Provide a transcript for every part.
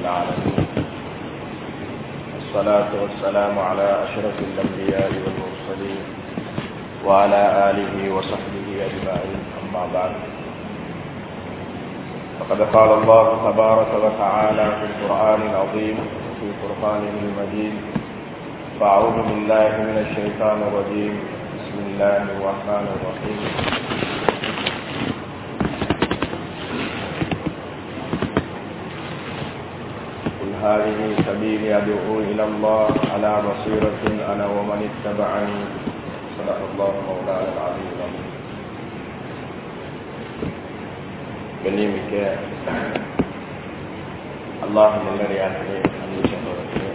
العالمين الصلاة والسلام على أشرف الأنبياء والمرسلين وعلى آله وصحبه أجمعين أما بعد فقد قال الله تبارك وتعالى في القرآن العظيم وفي قرآنه المجيد فأعوذ بالله من الشيطان الرجيم بسم الله الرحمن الرحيم قل هذه سبيلي أدعو إلى الله على بصيرة أنا ومن اتبعني صدق الله مولانا العلي العظيم கண்ணியமிக்க அல்லாஹ் நல்லடியார்களே அன்பு சகோதரர்களே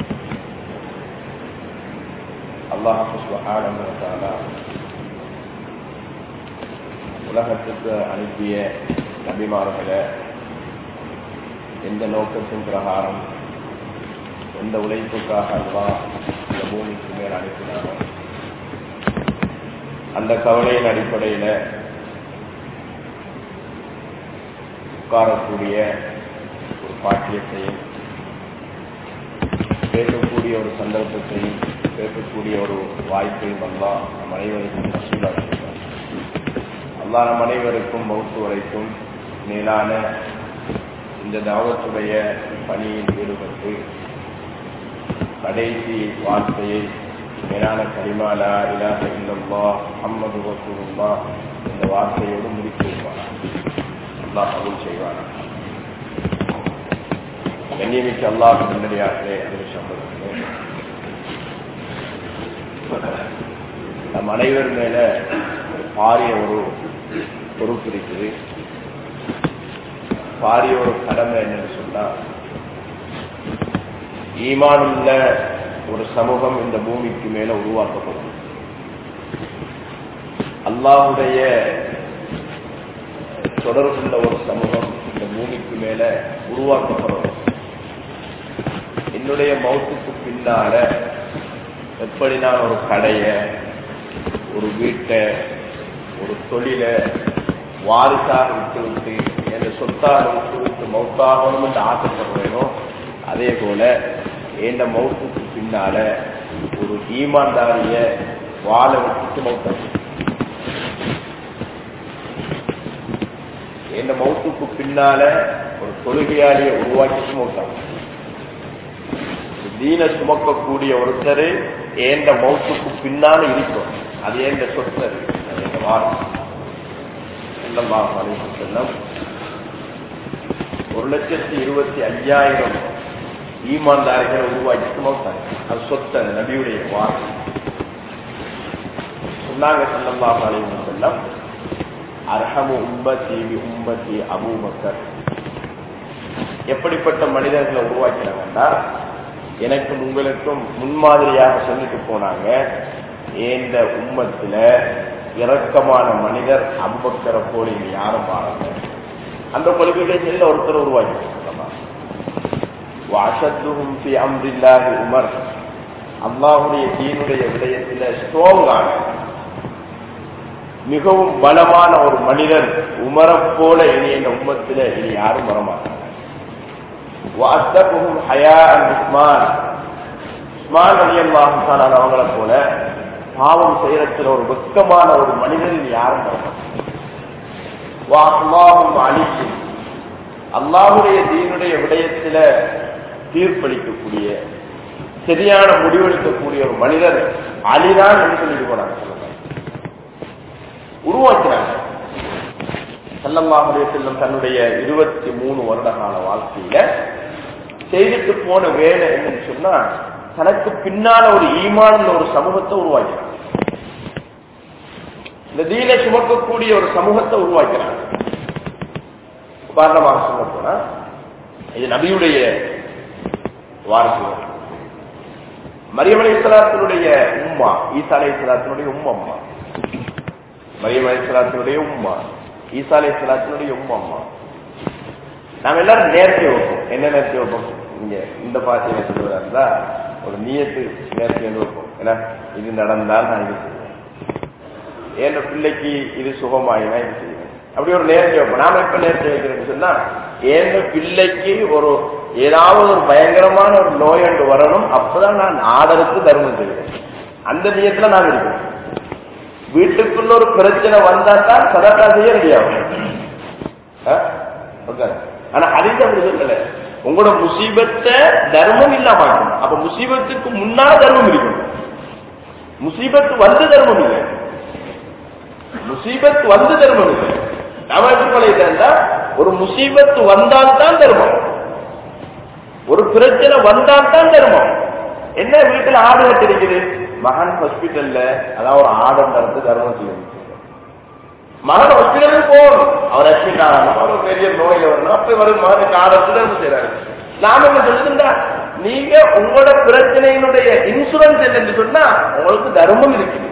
அல்லாஹ் சுபஹானஹு உலகத்துக்கு அனுப்பிய நபிமார்களை எந்த நோக்கத்தின் பிரகாரம் எந்த உழைப்புக்காக அல்லா இந்த பூமிக்கு மேல் அனுப்பினாரோ அந்த கவலையின் அடிப்படையில் உட்காரக்கூடிய ஒரு பாட்டியத்தையும் பேசக்கூடிய ஒரு சந்தர்ப்பத்தையும் பேசக்கூடிய ஒரு வாய்ப்பையும் அல்லா நம் அனைவருக்கும் வசூலாக்கிறார் அல்லா நம் அனைவருக்கும் மௌத்து வரைக்கும் மேலான இந்த தாவத்துடைய பணியில் ஈடுபட்டு கடைசி வார்த்தையை மேலான கரிமாலா இலாக இல்லல்லா அம்மது ரசூலுல்லா இந்த வார்த்தையோடு முடித்து வைப்பானா அல்லாஹ் கபூல் செய்வானா கண்ணியமிக்க அல்லாஹ் முன்னடியார்களே அதில் சம்பளத்திலே நம் அனைவர் மேல ஒரு பாரிய ஒரு பொறுப்பு இருக்குது பாரிய ஒரு கடமை என்னன்னு சொன்னா ஈமானுள்ள ஒரு சமூகம் இந்த பூமிக்கு மேல உருவாக்கப்படும் அல்லாஹுடைய தொடர்புள்ள ஒரு சமூகம் இந்த பூமிக்கு மேல உருவாக்கப்படும் என்னுடைய மௌத்துக்கு பின்னால எப்படி நான் ஒரு கடைய ஒரு வீட்டை ஒரு தொழில வாரிசாக விட்டு விட்டு என் சொத்தாக விட்டு விட்டு மௌத்தாகணும் என்று ஆசைப்படுறேனோ அதே போல என் மௌத்துக்கு பின்னால ஒரு ஈமான்தாரிய வாழ விட்டுட்டு மௌத்தாகும் என் மௌத்துக்கு பின்னால ஒரு தொழுகையாளிய உருவாக்கிட்டு மௌத்தாகும் தீன சுமக்கக்கூடிய ஒருத்தர் ஏந்த மௌத்துக்கு பின்னால இருக்கும் அது ஏந்த சொத்தர் அது எங்க வாரம் செல்லம் ஒரு லட்சத்தி இருபத்தி ஐயாயிரம் ஈமான்தாரிகளை உருவாக்கிட்டு மௌத்தாங்க அது சொத்த நபியுடைய வாரம் சொன்னாங்க செல்லம்மா அலைவன் செல்லம் அர்ஹமு உம்பத்தி உம்பத்தி அபூபக்கர் எப்படிப்பட்ட மனிதர்களை உருவாக்கினாங்கன்னா எனக்கும் உங்களுக்கும் முன்மாதிரியாக சொல்லிட்டு போனாங்க இந்த உம்மத்துல இரக்கமான மனிதர் அபுபக்கரை போல இங்க யாரும் பாருங்க அந்த கொள்கைகள் ஒருத்தர் உருவாக்கி அம்ரில்லாஹி உமர் அல்லாஹுடைய தீனுடைய விடயத்தில் ஸ்ட்ராங்கான மிகவும் பலமான ஒரு மனிதர் உமரை போல இனி எங்க உம்மத்தில் இனி யாரும் வரமாட்டாங்க உஸ்மான் உஸ்மான் அலி அல்லாஹான் அவங்களை போல பாவம் செய்யறதுல ஒரு வெக்கமான ஒரு மனிதர் இனி யாரும் வரமாட்டாங்க அழிச்சு அல்லாஹுடைய தீனுடைய விடயத்தில தீர்ப்பளிக்கக்கூடிய சரியான முடிவெடுக்கக்கூடிய ஒரு மனிதர் அலிதான் என்று சொல்லிட்டு போனாங்க உருவாக்கினாங்க செல்லம்மாவுடைய செல்லம் தன்னுடைய இருபத்தி மூணு வருட கால வாழ்க்கையில செய்துட்டு போன வேலை என்னன்னு சொன்னா தனக்கு பின்னால ஒரு ஈமான ஒரு சமூகத்தை உருவாக்கினாங்க இந்த தீன சுமக்கக்கூடிய ஒரு சமூகத்தை உருவாக்கினாங்க உதாரணமாக சொல்ல போனா இது நபியுடைய வாரசுகள் மரியம் அலி இஸ்லாத்தினுடைய உம்மா ஈசா அலி இஸ்லாத்தினுடைய உம்மம்மா மரியம் அலி இஸ்லாத்தினுடைய உம்மா ஈசா அலி இஸ்லாத்தினுடைய உம்மம்மா நாம எல்லாரும் நேர்த்தி வைப்போம் என்ன நேர்த்தி வைப்போம் இங்க இந்த பாத்தியை சொல்லுவதா இருந்தா ஒரு நீயத்து நேர்த்தி வைப்போம் ஏன்னா இது நடந்தால் நான் இது செய்வேன் என் பிள்ளைக்கு இது சுகமாயினா இது செய்வேன் அப்படி ஒரு நேர்த்தி வைப்போம் நாம எப்ப நேர்த்தி வைக்கிறேன்னு சொன்னா என் பிள்ளைக்கு ஒரு ஏதாவது ஒரு பயங்கரமான ஒரு நோய் ஒன்று வரணும் அப்பதான் நான் ஆதரவுக்கு தர்மம் செய்வேன் அந்த நியத்துல நான் இருக்கேன் வீட்டுக்குள்ள ஒரு பிரச்சனை வந்தா தான் சதக்கா செய்ய ரெடியாகும் ஆ? Okay. ஆனா அதிக அப்படி சொல்லல உங்களோட முசீபத்தை தர்மம் இல்லாம ஆக்கணும். அப்ப முசீபத்துக்கு முன்னால தர்மம் இருக்கணும் முசீபத்து வந்து தர்மம் இல்லை முசீபத் வந்து தர்மம் இல்லை நாம எப்படி பழகிட்டா ஒரு முசீபத்து வந்தால் தான் தர்மம் ஒரு பிரச்சனை வந்தால் தான் தர்மம் என்ன வீட்டுல ஆடு கட்டிருக்குது மகன் ஹாஸ்பிட்டல்ல அதான் ஒரு ஆடம் நடந்து தர்மம் செய்யணும் மகன் ஹாஸ்பிட்டலுக்கு போகணும் அவர் அட்மிட் ஆகணும் அவர் பெரிய நோயில வரணும் அப்ப வரும் மகனுக்கு ஆடத்து தர்மம் செய்யறாரு நாம என்ன சொல்லுதுண்டா நீங்க உங்களோட பிரச்சனையினுடைய இன்சூரன்ஸ் என்னன்னு சொன்னா உங்களுக்கு தர்மம் இருக்குது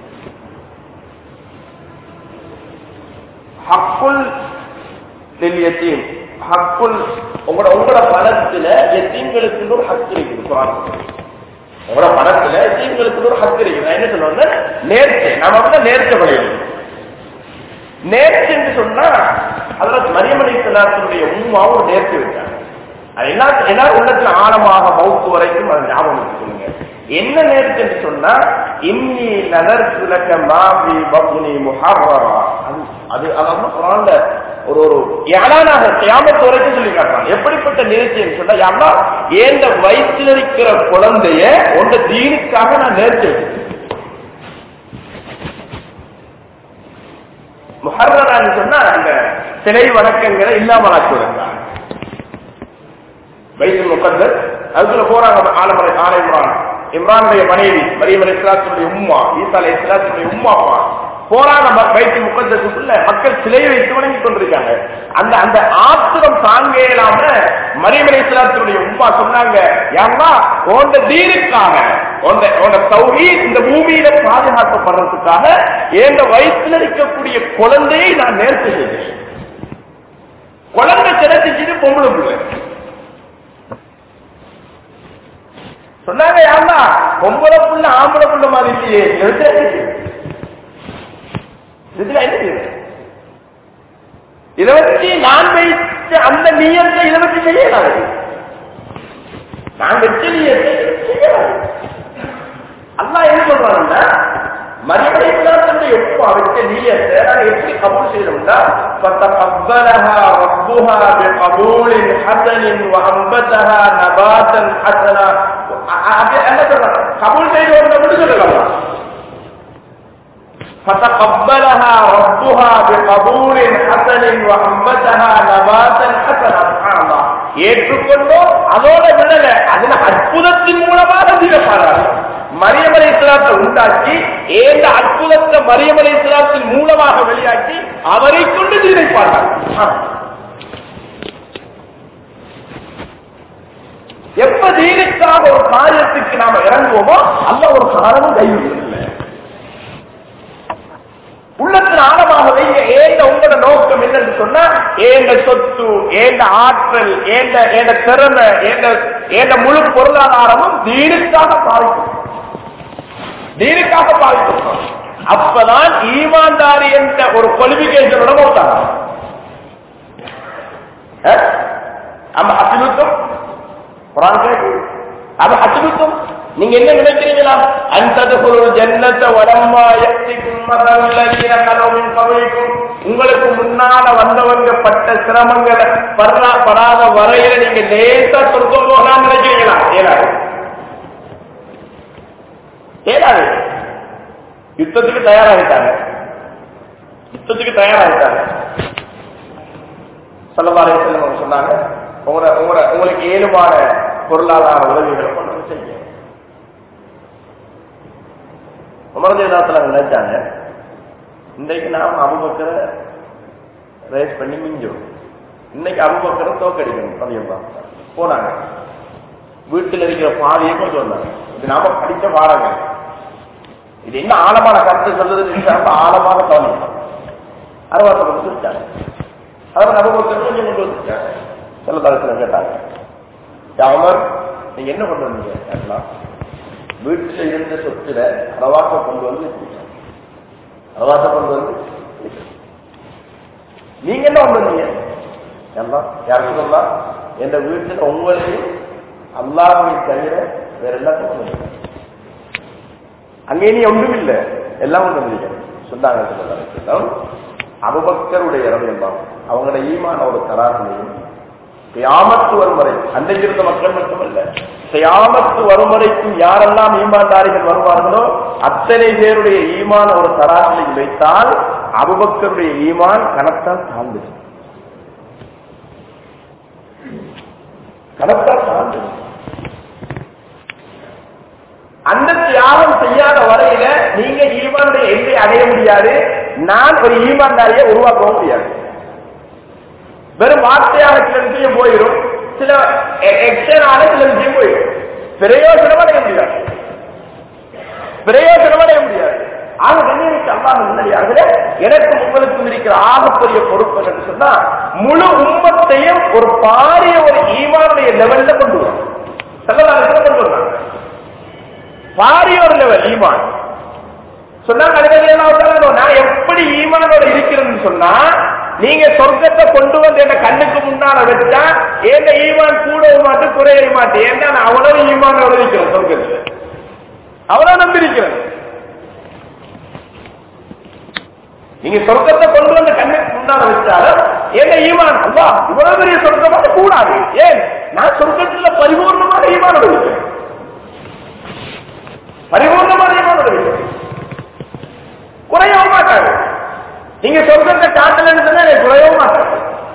ஹக்குல் லில் யத்தீம் ஹக்குல் உங்களோட உங்களோட பணத்துல எத்தீம்களுக்கு ஒரு ஹக்கு இருக்குது குரான் உங்களோட பணத்துல எத்தீம்களுக்கு ஒரு ஹக்கு இருக்குது நான் என்ன சொல்லுவேன்னா நேர்ச்சை நாம அப்படின்னா நேர்ச்சை படையணும் நேர்ச்சி என்று சொன்னா அதுல மரியமலை செல்லாத்தினுடைய உண்மா ஒரு நேர்ச்சி வச்சாங்க அது எல்லா எல்லாரும் உள்ளத்துல ஆழமாக மவுத்து வரைக்கும் அதை ஞாபகம் வச்சுக்கோங்க என்ன நேர்ச்சி என்று சொன்னா இன்னி நகர் சுலக்க மாவி பப்னி முஹர்ரா அது அது அதாவது குரான்ல ஒரு ஒரு யாரானாக கியாமத்து வரைக்கும் சொல்லி காட்டுறான் எப்படிப்பட்ட நேர்ச்சின்னு சொன்னா யாரா ஏந்த வயிற்றில் இருக்கிற குழந்தைய உங்க தீனுக்காக நான் நேர்ச்சி வச்சிருக்கேன் முஹர்ரான்னு சொன்னா அந்த சிலை வணக்கங்களை இல்லாமல் ஆக்குவதற்காக பைத்துல் முகத்தர் அதுக்குள்ள போறாங்க ஆலமலை ஆலை இம்ரான் இம்ரானுடைய மனைவி மரியம் அலி இஸ்லாத்துடைய உம்மா ஈசா அலி இஸ்லாத்துடைய உம்மா அப்பா போறாங்க பைத்துல் முகத்தத்துக்குள்ள மக்கள் சிலையை வைத்து வணங்கி கொண்டிருக்காங்க அந்த அந்த ஆத்திரம் தாங்க இயலாம மரியம் அலி இஸ்லாத்துடைய உம்மா சொன்னாங்க யாரா உந்த தீனுக்காக உந்த உந்த தௌஹீ இந்த பூமியில பாதுகாக்கப்படுறதுக்காக எங்க வயிற்றுல இருக்கக்கூடிய குழந்தையை நான் நேர்த்து செய்கிறேன் குழந்தை சிறச்சிட்டு பொம்பளை பிள்ளை சொன்னாங்க யாருன்னா பொம்பளை புள்ள ஆம்பளை புள்ள மாதிரி இல்லையே இதுல என்ன செய்யுது? இதுல என்ன செய்யுது? இதை வச்சு நான் வைத்த அந்த நீயத்தை இதை வச்சு செய்யலாம் நான் வச்ச நீயத்தை செய்யலாம் அல்லாஹ் என்ன சொல்றாங்கன்னா மரியாதை இஸ்லாத்துடைய எப்போ வச்ச நீயத்தை நான் எப்படி கபூல் செய்யணும்னா فتقبلها ربها بقبول حسن وأنبتها نباتا حسنا என்ன சொல்றாங்க கபூல் செய்து ஒன்று மட்டும் சொல்லலாம் فتقبلها ربها بقبول حسن وأنبتها نباتا حسنا سبحان الله ஏற்றுக்கொண்டோ அதோட விடல அதுல அற்புதத்தின் மூலமாக தீரப்பாடுறாங்க மரியமலை இஸ்லாத்தை உண்டாக்கி ஏந்த அற்புதத்தை மரியமலை இஸ்லாத்தின் மூலமாக வெளியாக்கி அவரை கொண்டு தீரைப்பார்கள் எப்ப தீனுக்காக ஒரு காரியத்துக்கு நாம இறங்குவோமோ அல்ல ஒரு காரணமும் கைவிடவில்லை உள்ளத்தின் ஆழமாக வைங்க ஏந்த உங்களோட நோக்கம் என்னன்னு சொன்னா ஏந்த சொத்து ஏந்த ஆற்றல் ஏந்த ஏந்த திறமை ஏந்த ஏந்த முழு பொருளாதாரமும் தீனுக்காக பாதிக்கும் தீனுக்காக பாதிக்கும் அப்பதான் ஈமான்தாரி என்ற ஒரு குவாலிபிகேஷனோட போட்டாங்க நம்ம அசிபுத்தம் அது அசிபுத்தம் நீங்க என்ன நினைக்கிறீங்களா அந்தது ஒரு ஜன்னத்தை வடம்மா எத்திக்கும் மரல்லதீன கனவின் கவிக்கும் உங்களுக்கு முன்னால வந்தவங்க பட்ட சிரமங்களை படுறா படாத வரையில நீங்க லேசா சொர்க்கம் போகலாம் நினைக்கிறீங்களா ஏறாது ஏறாது யுத்தத்துக்கு தயாராகிட்டாங்க யுத்தத்துக்கு தயாராகிட்டாங்க சொல்லவாரே செல்லம் சொன்னாங்க உங்களோட உங்களோட உங்களுக்கு ஏழுமான பொருளாதார உதவிகளை கொண்டு வந்து செய்ய உமரதேதாத்துல நினைச்சாங்க இன்றைக்கு நாம் அபுபக்கர ரேஸ் பண்ணி மிஞ்சோம் இன்னைக்கு அபுபக்கரை தோக்கடிக்கணும் பதியம் போனாங்க வீட்டில் இருக்கிற பாதியை கொண்டு வந்தாங்க இது நாம படிச்ச பாடங்கள் இது என்ன ஆழமான கருத்து சொல்றது ஆழமாக தோணும் அறுபத்தை கொண்டு வச்சுட்டாங்க அவர் அபுபக்கர் கொஞ்சம் கொண்டு வந்துட்டாங்க சில தளத்தில் கேட்டாங்க அமர் நீங்க என்ன கொண்டு வந்தீங்க கேட்கலாம் வீட்டில் இருந்த சொத்துல ரவாக்க கொண்டு வந்து ரவாக்க கொண்டு வந்து நீங்க என்ன கொண்டு வந்தீங்க எல்லாம் யாருக்கு சொல்லலாம் என்ற வீட்டில் உங்களையும் அல்லாஹை தவிர வேற எல்லாத்தையும் கொண்டு வந்திருக்கேன். அங்கே நீ ஒன்றும் இல்லை எல்லாம் கொண்டு வந்திருக்கேன் சொன்னாங்க சொல்லலாம் அபுபக்கருடைய இறமையெல்லாம் அவங்களோட ஈமான ஒரு தராசிலையும் கியாமத்து வரும் வரை அன்றைக்கு இருந்த மக்கள் மட்டுமல்ல கியாமத்து வரும் வரைக்கும் யாரெல்லாம் ஈமான்தாரிகள் வருவார்களோ அத்தனை பேருடைய ஈமான ஒரு தராசிலையும் வைத்தால் அபுபக்கருடைய ஈமான் கணத்தால் தாழ்ந்தது கணத்தால் தாழ்ந்தது அந்த தியாகம் செய்யாத வரையில நீங்க ஈமானுடைய எல்லை அடைய முடியாது நான் ஒரு ஈமான்தாரியை உருவாக்கவும் முடியாது வெறும் வார்த்தையாக சில விஷயம் போயிடும் சில எக்ஷனால சில விஷயம் போயிடும் பிரயோஜனம் அடைய முடியாது பிரயோஜனம் அடைய முடியாது ஆக கண்ணியமிக்க அல்லாஹ் முன்னடியார்களே எனக்கும் உங்களுக்கும் இருக்கிற ஆகப்பெரிய பொறுப்பு என்று சொன்னா முழு உம்மத்தையும் ஒரு பாரிய ஒரு ஈமானுடைய லெவல்ல கொண்டு வரும் செல்லலாம் கொண்டு வராங்க பாரிய ஒரு லெவல் ஈமான் சொன்னாங்க அதுக்கு நான் எப்படி ஈமானோட இருக்கிறேன்னு சொன்னா நீங்க சொர்க்கத்தை கொண்டு வந்து என்ன கண்ணுக்கு முன்னால வச்சா ஏந்த ஈமான் கூடவும் மாட்டேன் குறைய மாட்டேன் ஏன்னா நான் அவ்வளவு ஈமானோட இருக்கிறேன் சொர்க்கத்துல அவ்வளவு நம்பி இருக்கிறேன் நீங்க சொர்க்கத்தை கொண்டு வந்து கண்ணுக்கு முன்னால வச்சாலும் என்ன ஈமான் அல்லா இவ்வளவு பெரிய சொர்க்கமாக கூடாது ஏன் நான் சொர்க்கத்துல பரிபூர்ணமான ஈமானோட இருக்கிறேன் பரிபூர்ணமான ஈமானோட இருக்கிறேன் குறையவும் மாட்டாங்க நீங்க சொர்க்கத்தை காட்டலன்னு சொன்னா எனக்கு குறையவும் மாட்டாங்க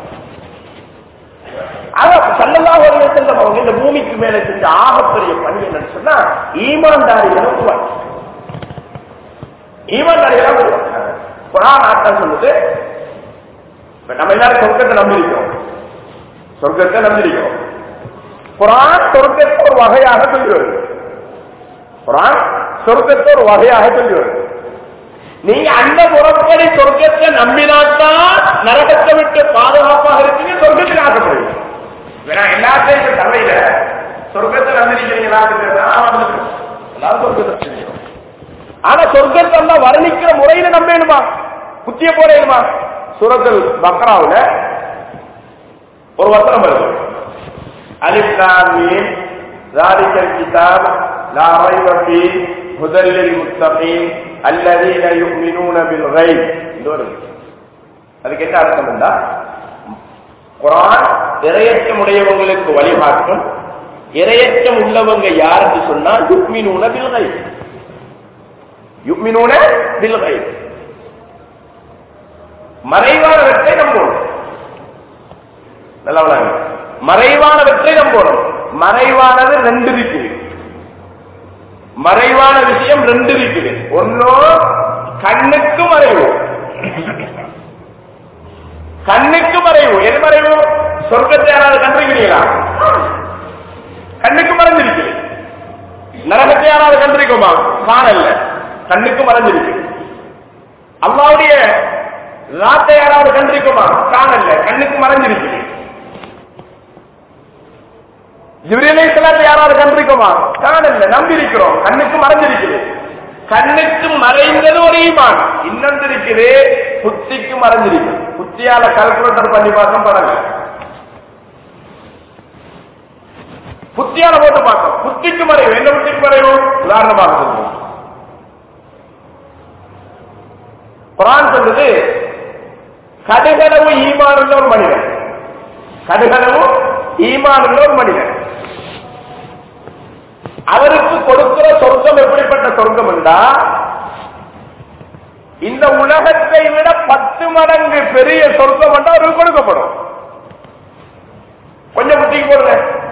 ஆக சல்லல்லா ஒரு செல்லம் அவங்க இந்த பூமிக்கு மேல செஞ்ச ஆகப்பெரிய பணி என்னன்னு சொன்னா ஈமான்தாரிகளை உருவாக்கி ஈமான்தாரிகளை உருவாக்கினாங்க குரான் ஆட்டம் சொல்லுது இப்ப நம்ம எல்லாரும் சொர்க்கத்தை நம்பியிருக்கோம் சொர்க்கத்தை நம்பியிருக்கோம் குரான் சொர்க்கத்தை ஒரு வகையாக சொல்லி வருது குரான் சொர்க்கத்தை ஒரு வகையாக சொல்லி வருது நீங்க அந்த முறைப்படி சொர்க்கத்தை நம்பினாத்தான் நரகத்தை விட்டு பாதுகாப்பாக இருக்கீங்க சொர்க்கத்துக்கு ஆசைப்படுவீங்க வேற எல்லாத்தையும் இப்ப சபையில சொர்க்கத்தை நம்பிருக்கிறீங்களா எல்லாரும் சொர்க்கத்தை நம்பிருக்கிறோம். ஆனா சொர்க்கத்தை எல்லாம் வர்ணிக்கிற முறையில நம்பணுமா குத்திய போறேனுமா சுரத்தில் பக்ராவுல ஒரு வசனம் வருது அலிப்லாமீன் ராதிக்கல் கிதாப் லா ரைவ ஃபீ ஹுதல் லில் முத்தகீன் அல்லதீன யுமினூன பில் கைப் இது வருது அதுக்கு என்ன அர்த்தம் என்றா குரான் இரையச்சம் உடையவங்களுக்கு வழிகாட்டும் இரையச்சம் உள்ளவங்க யாருன்னு சொன்னா யுக்மினூன பில் கைப் யுக்மினூன பில் கைப் மறைவானவற்றை நம்பணும் நல்லா விளங்குங்க. மறைவானவற்றை நம்பணும் மறைவானது ரெண்டு இருக்குது மறைவான விஷயம் ரெண்டு இருக்குது ஒன்னோ கண்ணுக்கு மறைவு கண்ணுக்கு மறைவு எது மறைவு சொர்க்கத்தை யாராவது கண்டிருக்கிறீங்களா கண்ணுக்கு மறைஞ்சிருக்கு நரகத்தை யாராவது கண்டிருக்கோமா காணல கண்ணுக்கு மறைஞ்சிருக்கு அல்லாவுடைய ராத்தை யாராவது கண்டிருக்கோமா காணல கண்ணுக்கு மறைஞ்சிருக்கு ஜிப்ரீலை சிலத்தை யாராவது கண்டிருக்கோமா காணல நம்பி இருக்கிறோம் கண்ணுக்கு மறைஞ்சிருக்குது கண்ணுக்கு மறைந்தது ஒரு ஈமான் இன்னொன்று இருக்குது புத்திக்கு மறைஞ்சிருக்கு புத்தியால கால்குலேட்டர் பண்ணி பார்க்க படல புத்தியால போட்டு பார்க்கும் புத்திக்கு மறைவு என்ன புத்திக்கு மறைவு உதாரணமாக சொல்லுவோம் குரான் சொல்லுது கடுகளவு ஈமான் உள்ள ஒரு மனிதன் கடுகளவு ஈமான் உள்ள ஒரு மனிதன் அவருக்கு கொடுக்கிற சொர்க்கம் எப்படிப்பட்ட சொர்க்கம் என்றா இந்த உலகத்தை விட பத்து மடங்கு பெரிய சொர்க்கம் என்றா அவருக்கு கொடுக்கப்படும் கொஞ்சம் புத்திக்கு போடுங்க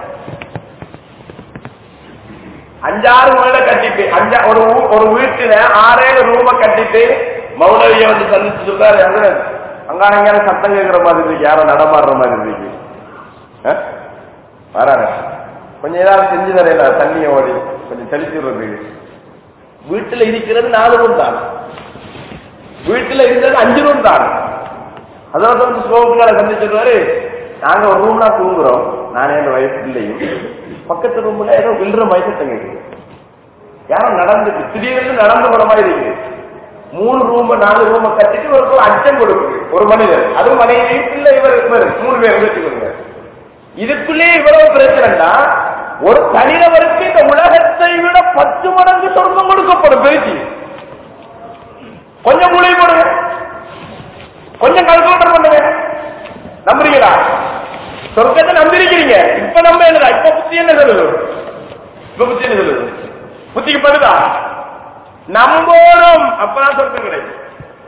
அஞ்சாறு வீட கட்டிட்டு அஞ்சா ஒரு ஊ- ஒரு வீட்டுல ஆறேழு ரூம கட்டிட்டு மௌனவிய வந்து சந்திச்சு சொல்றாரு அங்க அங்கான இங்கான சத்தம் கேட்கிற மாதிரி இருக்கு யாரோ நடமாடுற மாதிரி இருக்கு அஹ்? வராங்க கொஞ்சம் ஏதாவது செஞ்சு தரையில தண்ணியை ஓடி கொஞ்சம் தெளிச்சு விடுறதுக்கு வீட்டுல இருக்கிறது நாலு ரூம் தான் வீட்டுல இருந்தது அஞ்சு ரூம் தான் அதாவது வந்து ஸ்லோகங்களை சந்திச்சிருவாரு நாங்க ஒரு ரூம்னா தூங்குறோம் நானே என் வயசு இல்லையும் பக்கத்து ரூம்ல ஏதோ வில்ற மாதிரி சத்தம் கேக்குது யாரும் நடந்து திடீர்னு நடந்து போன மாதிரி இருக்கு மூணு ரூம் நாலு ரூம கட்டிட்டு ஒரு அச்சம் கொடுக்குது ஒரு மனிதர் அதுவும் மனைவி பிள்ளை இவர் இவர் மூணு பேர் வச்சுக்கோங்க இதுக்குள்ளே இவ்வளவு பிரச்சனைடா ஒரு தனிநபருக்கு இந்த உலகத்தை விட பத்து மடங்கு சொர்க்கம் கொடுக்கப்படும் பேச்சு கொஞ்சம் மூளை போடுங்க கொஞ்சம் கால்குலேட்டர் பண்ணுங்க நம்புறீங்களா சொர்க்கத்தை நம்பிருக்கிறீங்க இப்ப நம்ப என்னடா இப்ப புத்தி என்ன சொல்லுது இப்ப புத்தி என்ன சொல்லுது புத்திக்கு படுதா நம்போனும் அப்பதான் சொர்க்கம் கிடைக்கும்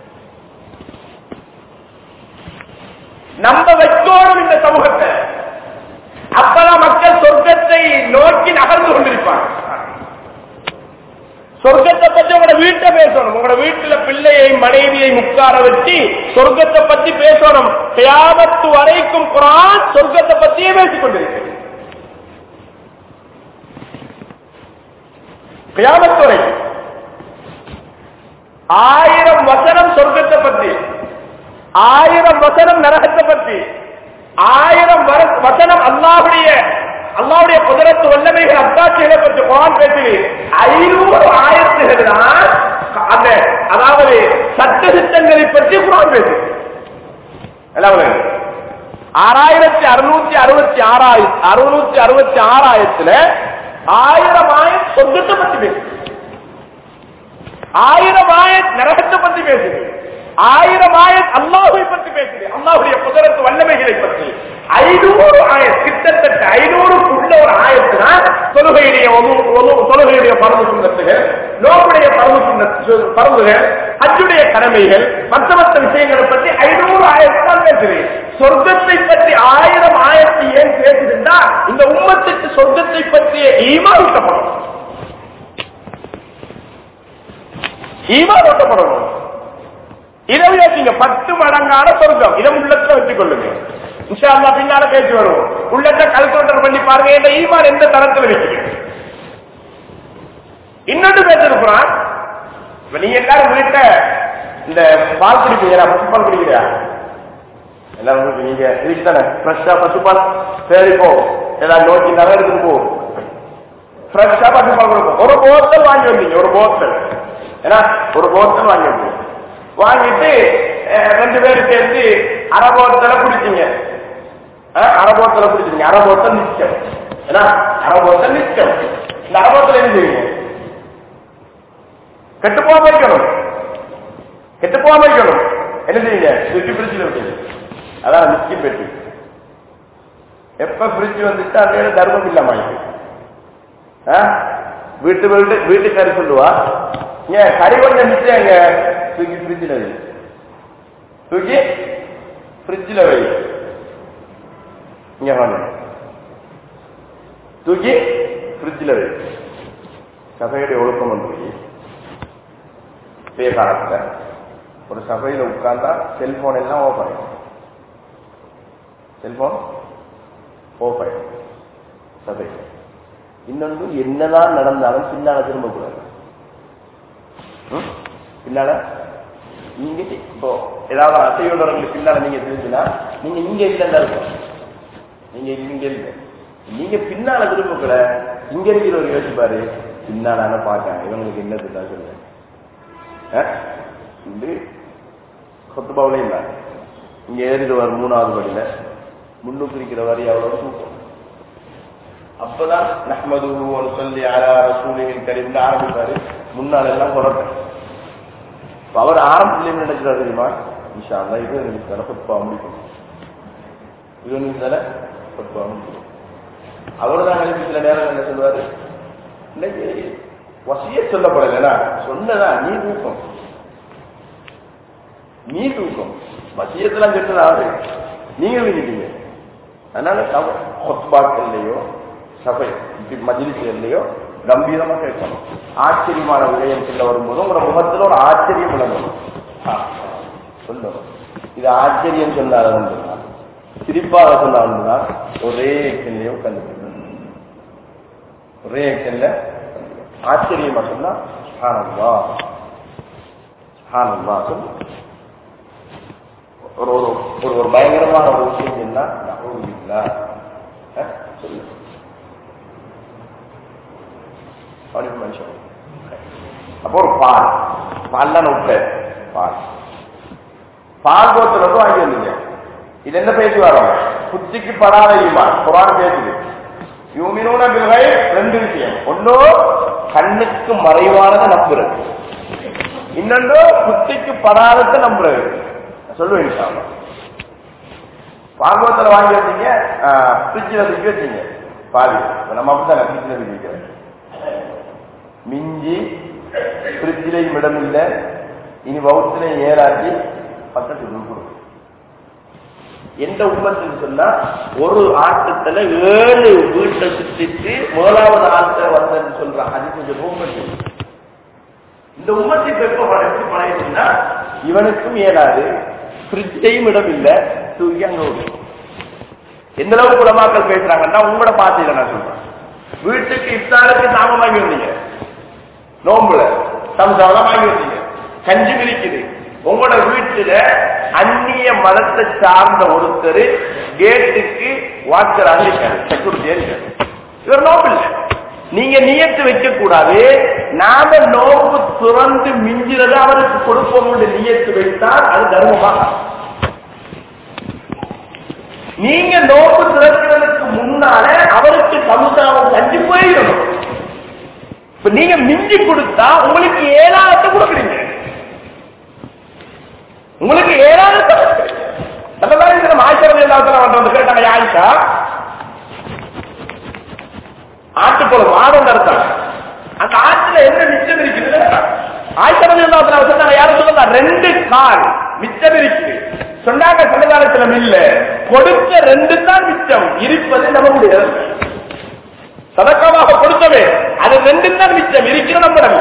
நம்ப வைக்கோடும் இந்த சமூகத்தை அப்பதான் மக்கள் சொர்க்கத்தை நோக்கி நகர்ந்து கொண்டிருப்பாங்க சொர்க்கத்தை பத்தி உங்களோட வீட்டை பேசணும் உங்களோட வீட்டுல பிள்ளையை மனைவியை முக்கார வச்சு சொர்க்கத்தை பத்தி பேசணும் தியாகத்து வரைக்கும் குரான் சொர்க்கத்தை பத்தியே பேசிக் கொண்டிருக்கு கியாமத்து வரைக்கும் ஆயிரம் வசனம் சொர்க்கத்தை பத்தி ஆயிரம் வசனம் நரகத்தை பத்தி ஆயிரம் வர- வசனம் அல்லாஹுடைய அல்லாவுடைய குதிரத்து வல்லமைகள் அத்தாட்சிகளை பற்றி குரான் பேசுது ஐநூறு ஆயிரத்துகள் தான் அந்த அதாவது சட்ட திட்டங்களை பற்றி குரான் பேசுது எல்லாம் ஆறாயிரத்தி அறுநூத்தி அறுபத்தி ஆறாயிரத்தி அறுநூத்தி அறுபத்தி ஆறாயிரத்துல ஆயிரம் ஆயிரம் சொந்தத்தை பத்தி பேசுது ஆயிரம் ஆயத் நரகத்தை பத்தி பேசுது ஆயிரம் ஆயத் அல்லாஹை பற்றி பேசுது அல்லாஹுடைய குதிரத்து வல்லமைகளை பற்றி ஐநூறு ஆயத் கிட்டத்தட்ட ஐநூறுக்குள்ள ஒரு ஆயத்துனா தொழுகையுடைய ஒது- ஒது- தொழுகையுடைய பரவு சுண்ணத்துகள் நோக்குடைய பரவு சுண்ணத்து பரவுகள் அச்சுடைய கடமைகள் மற்ற மற்ற விஷயங்களை பற்றி ஐநூறு ஆயிரத்தான் பேசுது சொர்க்கத்தை பற்றி ஆயிரம் ஆயிரத்தி ஏன் பேசுதுன்னா இந்த உம்மத்துக்கு சொர்க்கத்தை பற்றிய ஈமா ஊட்டப்படும் ஈமான் ஓட்டப்படணும் இதை யோசிங்க பத்து மடங்கான சொர்க்கம் இதை உள்ளத்துல வச்சுக் கொள்ளுங்க இன்ஷா அல்லாஹ் பின்னால பேசி வருவோம் உள்ளத்தை கல்குலேட்டர் பண்ணி பாருங்க இந்த ஈமான் எந்த தரத்துல வச்சுக்க இன்னொன்று பேசிருக்கிறான் இப்ப நீங்க எல்லாரும் வீட்ட இந்த பால் குடிப்பீங்களா பசு பால் குடிக்கிறியா எல்லாரும் உங்களுக்கு நீங்க இதுக்கு தானே ஃப்ரெஷ்ஷா பசு பால் சரி போ ஏதாவது நோக்கி நகரத்துக்கு போ ஃப்ரெஷ்ஷா பசு பால் கொடுப்போம் ஒரு போத்தல் வாங்கி வந்தீங்க ஒரு போத்தல் ஏன்னா ஒரு போத்தல் வாங்கி வந்தீங்க வாங்கிட்டு அஹ், ரெண்டு பேரும் சேர்ந்து அரை போத்தல குடிச்சீங்க அஹ், அரை போத்தல குடிச்சீங்க அரை போத்தல் நிச்சயம் ஏன்னா அரை போத்தல் நிச்சயம் இந்த அரை போத்தல் என்ன செய்வீங்க கெட்டு போகாம வைக்கணும் கெட்டு போகாம வைக்கணும் என்ன செய்யுங்க சுற்றி பிரிட்ஜில் விட்டீங்க அதான் நிச்சயம் பெட்டி எப்ப பிரிட்ஜ் வந்துட்டு அந்த தர்மம் இல்லாம ஆயிடுச்சு. ஆ? வீட்டு வீட்டு வீட்டுக்காரி சொல்லுவா ஏன் கறி கொஞ்சம் நிச்சயம் எங்க தூக்கி பிரிட்ஜில் வை தூக்கி பிரிட்ஜில் வை இங்க வாங்க தூக்கி பிரிட்ஜில் வை சபையுடைய ஒழுக்கம் வந்து பேய காலத்துல ஒரு சபையில உட்கார்ந்தா செல்போன் எல்லாம் ஓஃப் ஆயிடும் செல்போன் ஓஃப் ஆயிடும் சபை இன்னொன்று என்னதான் நடந்தாலும் பின்னால திரும்ப கூடாது ம்? பின்னால நீங்க இப்போ ஏதாவது அசையுள்ளவர்களுக்கு பின்னால நீங்க தெரிஞ்சுனா நீங்க இங்க இல்லைன்னா இருக்கும் நீங்க இங்க இல்லை நீங்க பின்னால திரும்ப கூட இங்க இருக்கிற ஒரு யோசிப்பாரு பின்னால பார்க்க இவங்களுக்கு என்னது தான் சொல்லுவேன் இது கொத்துபாவிலே இல்லை இங்க ஏறிடுவார் மூணாவது படியில முன்னுக்கு இருக்கிற வரி அவ்வளவு தூக்கம் அப்பதான் நஹ்மது சொல்லி அலா ரசூலின் கரீம்னு ஆரம்பிப்பாரு முன்னால எல்லாம் புரட்டேன் இப்ப அவர் ஆரம்பத்திலேயே நினைக்கிறார் தெரியுமா இன்ஷா அல்லா இது எனக்கு தர பத்துவா முடிக்கும் இது ஒன்று தர பத்துவா முடிக்கும் அவர் தான் நினைச்சு சில நேரம் என்ன சொல்லுவாரு இன்னைக்கு வசிய சொல்லப்படலைன்னா சொன்னதா நீ தூக்கம் நீ தூக்கம் வசியத்தெல்லாம் கேட்டது ஆறு நீங்க வீங்கிட்டீங்க அதனால ஹொஸ்பாக்கள்லையோ சபை இப்படி மஜிலிஸ்லையோ கம்பீரமா கேட்கணும் ஆச்சரியமான விடயம் சொல்ல வரும்போது உங்களோட முகத்துல ஒரு ஆச்சரியம் விளங்கணும் ஆ, சொல்லணும் இது ஆச்சரியம் சொன்னால ஒன்றுதான் சிரிப்பாக சொன்ன ஒன்றுதான் ஒரே எக்ஷன்லயே உட்கார்ந்து ஒரே எக்ஷன்ல ஆச்சரியமா சொன்னா சுப்ஹானல்லா சுப்ஹானல்லா சொல்லு ஒரு ஒரு ஒரு ஒரு பயங்கரமான ஒரு விஷயம் என்ன நகவுதில்லா சொல்லு அப்படி மனுஷன் அப்போ ஒரு பால் பால் தான் விட்டு பால் பால் போத்தல் வந்து வாங்கி வந்தீங்க இது என்ன பேசி வரோம் புத்திக்கு படாத ஈமான் குரான் பேசுது யூமினூன பில்கை ரெண்டு விஷயம் ஒண்ணு கண்ணுக்கு மறைவானதை நம்புறது இன்னொன்று புத்திக்கு படாததை நம்புறது சொல்லுவேன் இன்ஷா அல்லாஹ். பாகவத்தில் வாங்கி வச்சீங்க ஃப்ரிட்ஜில் தூக்கி வச்சீங்க பாதி இப்ப நம்ம அப்படிதான் ஃப்ரிட்ஜில் தூக்கி வைக்கிறோம் மிஞ்சி ஃப்ரிட்ஜிலையும் இடம் இல்லை இனி வவுத்திலையும் ஏறாட்டி பக்கத்துக்கு கொடுக்கும் எந்த உம்மத்துக்கு சொன்னா ஒரு ஆட்டத்துல ஏழு வீட்டை சுத்திட்டு முதலாவது ஆட்டத்துல வந்தன்னு சொல்றான் அது கொஞ்சம் உம்மத்து இந்த உம்மத்துக்கு எப்ப படைச்சு பழையதுன்னா இவனுக்கும் இயலாது ஃப்ரிட்ஜையும் இடம் இல்ல தூக்கி அங்க விடும். எந்த அளவுக்கு குலமாக்கள் பேசுறாங்கன்னா உங்களோட பாத்தியில நான் சொல்றேன் வீட்டுக்கு இஃப்தாருக்கு நாம வாங்கி வந்தீங்க நோம்புல சம்சாரம் வாங்கி வந்தீங்க கஞ்சி விரிக்குது உங்களோட வீட்டுல அந்நிய மதத்தை சார்ந்த ஒருத்தர் கேட்டுக்கு வாட்சராக இருக்காரு செக்யூரிட்டியா இருக்காரு இவர் நோம்பு இல்லை நீங்க நியத்து வைக்க கூடாது நாம நோம்பு துறந்து மிஞ்சிறத அவருக்கு கொடுப்போம் என்று நியத்து வைத்தால் அது தர்மமாக நீங்க நோம்பு திறக்கிறதுக்கு முன்னால அவருக்கு சமுதாயம் கஞ்சி போயிடணும் இப்ப நீங்க மிஞ்சி கொடுத்தா உங்களுக்கு ஏழாயிரத்தை கொடுக்குறீங்க உங்களுக்கு ஏழாயிரத்தை அதெல்லாம் இந்த ஆச்சரியம் இல்லாத வந்து கேட்டாங்க ஆயிஷா ஆட்டுக்குளம் மாடம் நடத்தாங்க அந்த ஆற்றுல என்ன மிச்சம் இருக்குது ஆயிரத்தி இல்லாத சொன்னாங்க யாரும் சொல்லுங்க ரெண்டு கால் மிச்சம் இருக்குது சொன்னாங்க சமுதாயத்திலும் இல்ல கொடுத்த ரெண்டு தான் மிச்சம் இருப்பது நம்முடைய சதக்கமாக கொடுத்தவே அது ரெண்டு தான் மிச்சம் இருக்கிற நம்மிடம்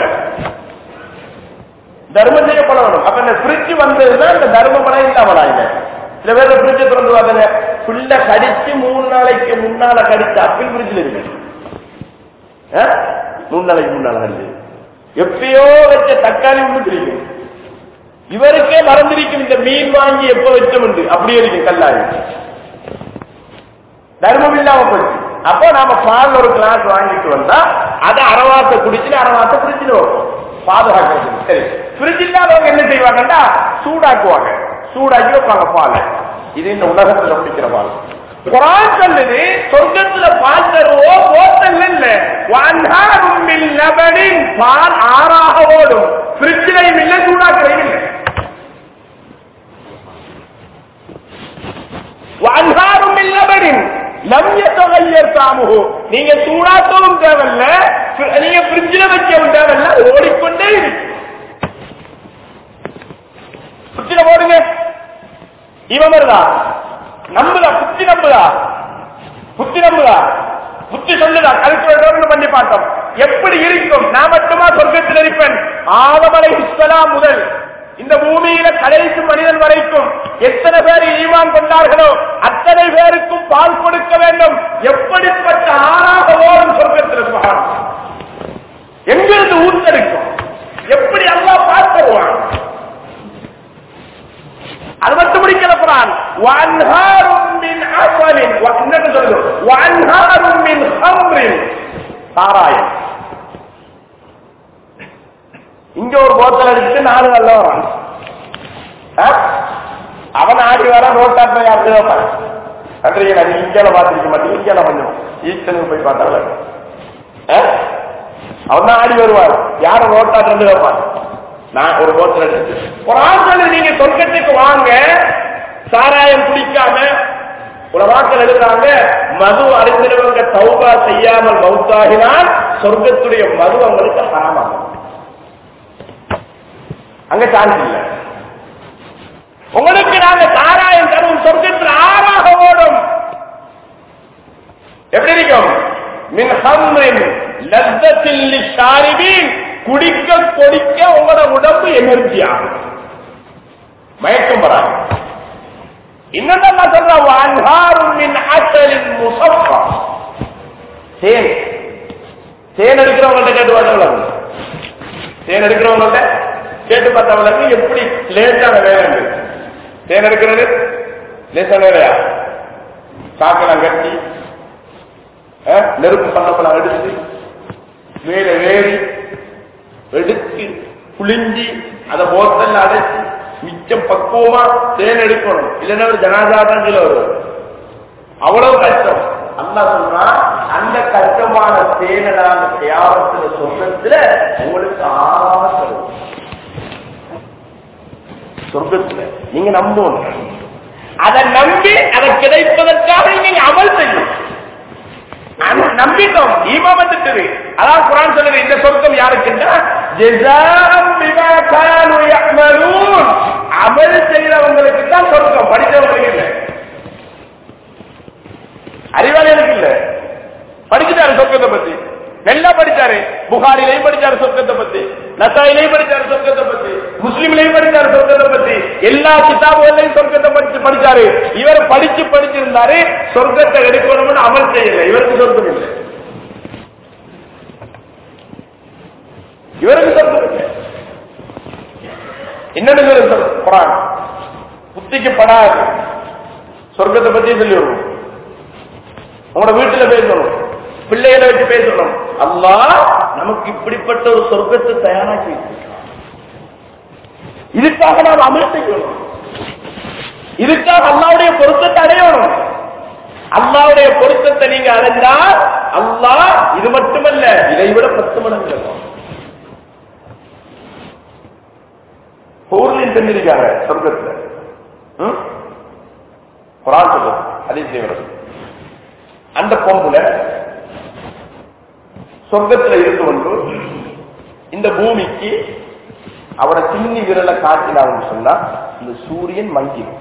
தர்மம் செய்யப்பட வேண்டும் அப்ப இந்த பிரிட்ஜ் வந்ததுன்னா இந்த தர்ம படம் இல்லாமலா இல்ல சில பேர் பிரிட்ஜ் திறந்து வாங்க புள்ள கடிச்சு மூணு நாளைக்கு முன்னால கடிச்ச அப்பில் பிரிட்ஜில் இருக்கு ஆ? மூணு நாளைக்கு முன்னால கடிச்சு எப்பயோ வச்ச தக்காளி ஒண்ணு பிடிக்கும் இவருக்கே மறந்திருக்கும் இந்த மீன் வாங்கி எப்ப வச்சோம் அப்படியே இருக்கும் கல்லாரி தர்மம் இல்லாம போச்சு அப்போ நாம பால் ஒரு கிளாஸ் வாங்கிட்டு வந்தா அதை அரவாத்தை குடிச்சுட்டு அரவாத்தை குடிச்சுட்டு வைப்போம் பாதுகாக்கிறது சரி ஃப்ரிட்ஜ் இல்லாதவங்க என்ன செய்வாங்கன்னா சூடாக்குவாங்க சூடாக்கி வைப்பாங்க பாலை இது இந்த உலகத்துல பிடிக்கிற பால் குரான் சொல்லுது சொர்க்கத்துல பால் தருவோ போத்தல் இல்ல வன்ஹாரும் மின் லபனின் பால் ஆறாக ஓடும் ஃப்ரிட்ஜிலையும் இல்ல சூடாக்குறையும் இல்லை வன்ஹாரும் மின் லபனின் லம் யதகய்யர் தாமுஹு நீங்க சூடாக்கவும் தேவையில்ல fri- நீங்க ஃப்ரிட்ஜில் வைக்கவும் தேவையில்ல ஓடிக்கொண்டே இருக்கு ஃப்ரிட்ஜில போடுங்க இவன் வருதா நம்புதா புத்தி நம்புதா புத்தி நம்புதா புத்தி சொல்லுதா கல்குலேட்டர் பண்ணி பார்த்தோம் எப்படி இருக்கும் நான் மட்டுமா சொர்க்கத்தில் இருப்பேன் ஆதமலை இஸ்லாம் முதல் இந்த பூமியில கடைசி மனிதன் வரைக்கும் எத்தனை பேர் ஈமான் கொண்டார்களோ அத்தனை பேருக்கும் பால் கொடுக்க வேண்டும் எப்படிப்பட்ட ஆறாக ஓடும் சொர்க்கத்தில் சுகான் எங்கிருந்து ஊத்தெடுக்கும் எப்படி அல்லாஹ் பார்த்துருவான் அது மட்டும் முடிக்கிற குரான் வன்ஹாரும் மின் அஸ்வலின் வ- என்னன்னு சொல்லுது வன்ஹாரும் மின் ஹம்ரின் சாராயம் இங்க ஒரு போத்தல் அடிச்சுட்டு நாலு நல்ல வரான் ஆ? அவன் ஆடி வர ரோட்டாட்ட யாரு வைப்பான் கண்டிப்பா நீ இந்தியால பாத்திருக்க மாட்டீங்க இந்தியால கொஞ்சம் ஈஸ்டனுக்கு போய் பார்த்தால அவன் தான் ஆடி வருவார் யார ரோட்டாட்டு வைப்பான் நான் ஒரு போத்தல் அடிச்சு ஒரு ஆட்கள் நீங்க சொர்க்கத்துக்கு வாங்க சாராயம் குடிக்காம உலமாக்கள் எழுதுறாங்க மது அறிந்திருவங்க தௌபா செய்யாமல் மவுத்தாகினால் சொர்க்கத்துடைய மது அவங்களுக்கு ஹராமாகும் அங்க சான்ஸ் இல்ல உங்களுக்கு நாங்க சாராயம் தரும் சொர்க்கத்தில் ஆறாக ஓடும் எப்படி இருக்கும் மின் ஹம்ரின் லத்தத்தில் லிஷாரிபின் குடிக்க கொடிக்க உங்களோட உடம்பு எனர்ஜி ஆகும் மயக்கம் வராது இன்னொன்னு நான் சொல்றேன் அன்ஹாரும் மின் அசலின் முசஃபா தேன் தேன் எடுக்கிறவங்கள்ட்ட கேட்டு பார்த்தவங்க தேன் எடுக்கிறவங்கள்ட்ட கேட்டு பார்த்தவங்களுக்கு எப்படி லேசான வேலை தேன் எடுக்கிறது லேசான வேலையா சாக்கெல்லாம் கட்டி அஹ், நெருப்பு பண்ணப்பெல்லாம் எடுத்து மேல வேறி எடுத்து புளிஞ்சி அதை போத்தல்ல அடைச்சு மிச்சம் பக்குவமா தேன் எடுக்கணும் இல்லைன்னா ஒரு ஜனாதா தான் கீழே வருவார் அவ்வளவு கஷ்டம் அல்லா சொல்றான் அந்த கஷ்டமான சேனலான தியாகத்துல சொர்க்கத்துல உங்களுக்கு ஆசை சொர்க்கத்துல நீங்க நம்பணும் அதை நம்பி அதை கிடைப்பதற்காக நீங்க அமல் செய்யும் அந்த நம்பிட்டோம் ஈமா வந்துட்டு அதான் குரான் சொல்லுது இந்த சொர்க்கம் யாருக்குன்னா ஜெசாம் பிமா கானு யஅமலூன் அமல் செய்தவங்களுக்கு தான் சொர்க்கம் படித்தவங்களுக்கு இல்லை அறிவாளிகளுக்கு இல்ல படிச்சுட்டாரு சொர்க்கத்தை பத்தி நல்லா படிச்சாரு புகாரிலையும் படிச்சாரு சொர்க்கத்தை பத்தி நசாயிலையும் படிச்சாரு சொர்க்கத்தை பத்தி முஸ்லிம்லையும் படிச்சாரு சொர்க்கத்தை பத்தி எல்லா கிதாபுகளையும் சொர்க்கத்தை படிச்சு படிச்சாரு இவர் படிச்சு படிச்சிருந்தாரு சொர்க்கத்தை எடுக்கணும்னு அமல் செய்யல இவருக்கு சொர்க்கம் இல்லை இவருக்கு சொர்க்கம் இல்லை என்னன்னு குரான் புத்திக்கு படாது சொர்க்கத்தை பத்தி சொல்லி வருவோம் உங்களோட வீட்டுல பேசணும் பிள்ளைகளை வச்சு பேசணும் அல்லா நமக்கு இப்படிப்பட்ட ஒரு சொர்க்கத்தை தயாராக்கி இதுக்காக நாம் அமல் செய்யணும் இதுக்காக அல்லாவுடைய பொருத்தத்தை அடையணும் அல்லாவுடைய பொருத்தத்தை நீங்க அடைந்தால் அல்லாஹ் இது மட்டுமல்ல இதை விட பத்து மடங்கு இருக்கும் ஊர்லையும் தெரிஞ்சிருக்காங்க சொர்க்கத்துல குரான் சொல்லுது அதே செய்வது அந்த பொம்புல சொர்க்கத்துல இருந்து கொண்டு இந்த பூமிக்கு அவரை சின்னி விரலை காட்டினான்னு சொன்னா இந்த சூரியன் மங்கிடும்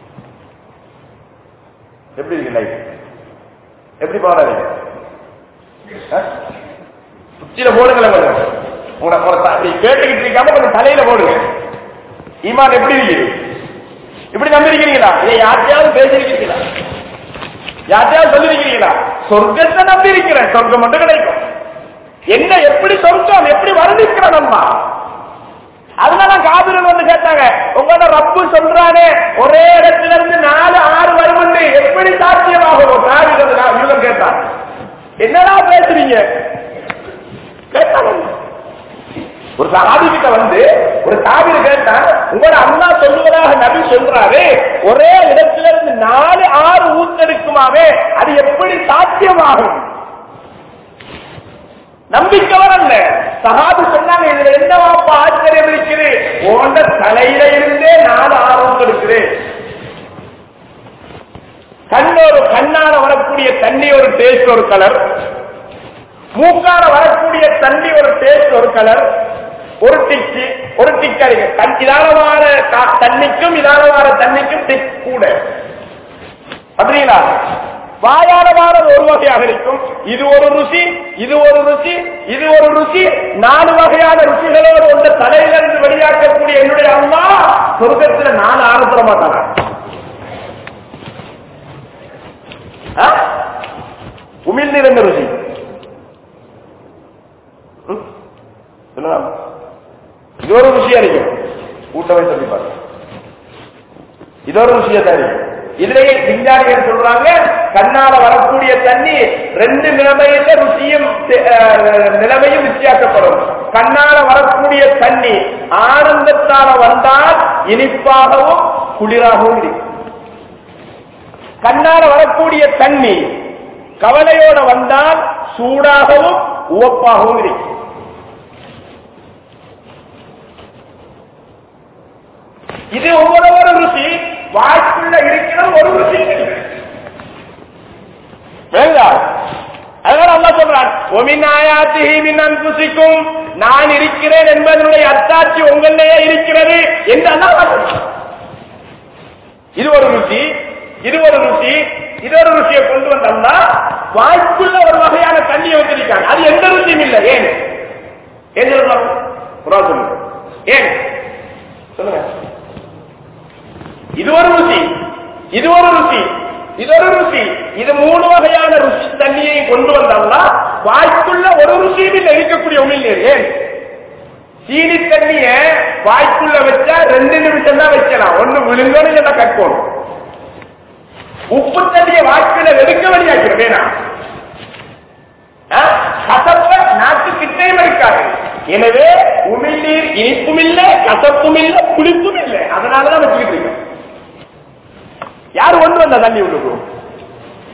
எப்படி இருக்கு லைஃப் எப்படி பாடாது உச்சியில போடுங்களேன் கொஞ்சம் உங்களை உங்களை கேட்டுக்கிட்டு இருக்காம கொஞ்சம் தலையில போடுங்க ஈமான் எப்படி இருக்குது இப்படி நம்பிருக்கிறீங்களா இதை யார்த்தையாவது பேசிருக்கீங்களா யார்த்தையாவது சொல்லிருக்கிறீங்களா சொர்க்கத்தை நம்பி இருக்கிறேன் சொர்க்கம் மட்டும் கிடைக்கும் என்ன எப்படி சொர்க்கம் எப்படி வர்ணிக்கிறோம் நம்ம அதனால காபிரன் வந்து கேட்டாங்க உங்களோட ரப்பு சொல்றானே ஒரே இடத்துல இருந்து நாலு ஆறு வருமண்டு எப்படி சாத்தியமாகும் காபிரன் இவங்க கேட்டான் என்னடா பேசுறீங்க கேட்டாங்க ஒரு சகாபி கிட்ட வந்து ஒரு காவிரி கேட்டா உங்களோட அண்ணா சொல்லுவதாக நபி சொல்றாரு ஒரே இடத்துல இருந்து நாலு ஆறு ஊத்தெடுக்குமாவே அது எப்படி சாத்தியமாகும் நம்பிக்கை வரல சகாபி சொன்னாங்க இதுல என்னவாப்பா ஆச்சரியம் இருக்குது உண்ட தலையில இருந்தே நாலு ஆறு ஊத்தெடுக்குது கண்ணோரு கண்ணால வரக்கூடிய தண்ணி ஒரு டேஸ்ட் ஒரு கலர் மூக்கால வரக்கூடிய தண்ணி ஒரு டேஸ்ட் ஒரு கலர் ஒரு டிச்சு ஒரு டிக் அடிக்க இதானமான தண்ணிக்கும் இதானமான தண்ணிக்கும் டிக் கூட அப்படிங்களா வாயாரமானது ஒரு வகையாக இருக்கும் இது ஒரு ருசி இது ஒரு ருசி இது ஒரு ருசி நாலு வகையான ருசிகளோடு உள்ள தலையிலிருந்து வெளியாக்கக்கூடிய என்னுடைய அம்மா சொர்க்கத்தில் நான் ஆரம்பிட மாட்டாங்க உமிழ் நிறைந்த ருசி இது ஒரு ருசியா இருக்கும் கூட்டமை சொல்லி பாருங்க இது ஒரு ருசியா தான் இருக்கும் இதுலயே விஞ்ஞானிகள் சொல்றாங்க கண்ணால வரக்கூடிய தண்ணி ரெண்டு நிலைமையில ருசியும் நிலைமையும் வித்தியாசப்படும் கண்ணால வரக்கூடிய தண்ணி ஆனந்தத்தால வந்தால் இனிப்பாகவும் குளிராகவும் இருக்கும் கண்ணால வரக்கூடிய தண்ணி கவலையோட வந்தால் சூடாகவும் உவப்பாகவும் இருக்கும் இது ஒவ்வொரு ஒரு ருசி வாய்ப்புள்ள இருக்கிற ஒரு ருசி அதனால அல்லா சொல்றான் புசிக்கும் நான் இருக்கிறேன் என்பதனுடைய அத்தாட்சி உங்களிலேயே இருக்கிறது என்று அல்லா இது ஒரு ருசி இது ஒரு ருசி இது ஒரு ருசியை கொண்டு வந்தோம்னா வாய்ப்புள்ள ஒரு வகையான தண்ணியை வச்சிருக்காங்க அது எந்த ருசியும் இல்லை ஏன் ஏன் சொல்லலாம் ஏன் சொல்லுங்க இது ஒரு ருசி இது ஒரு ருசி இது ஒரு ருசி இது மூணு வகையான ருசி தண்ணியை கொண்டு வந்தோம்னா வாய்ப்புள்ள ஒரு ருசியும் இல்லை இருக்கக்கூடிய உமிழ்நீர் ஏன் சீனி தண்ணிய வாய்க்குள்ள வச்சா ரெண்டு நிமிஷம் தான் வைக்கலாம் ஒண்ணு விழுங்கணும் இல்ல கற்கணும் உப்பு தண்ணிய வாய்க்குள்ள வெடுக்க வழியாக்கிற வேணாம் கசப்ப நாட்டு கிட்டையும் இருக்காது எனவே உமிழ்நீர் இனிப்பும் இல்லை கசப்பும் இல்லை புளிப்பும் இல்லை அதனாலதான் வச்சுக்கிட்டு இருக்கோம் யாரு கொண்டு வந்த தண்ணி உள்ளுக்கு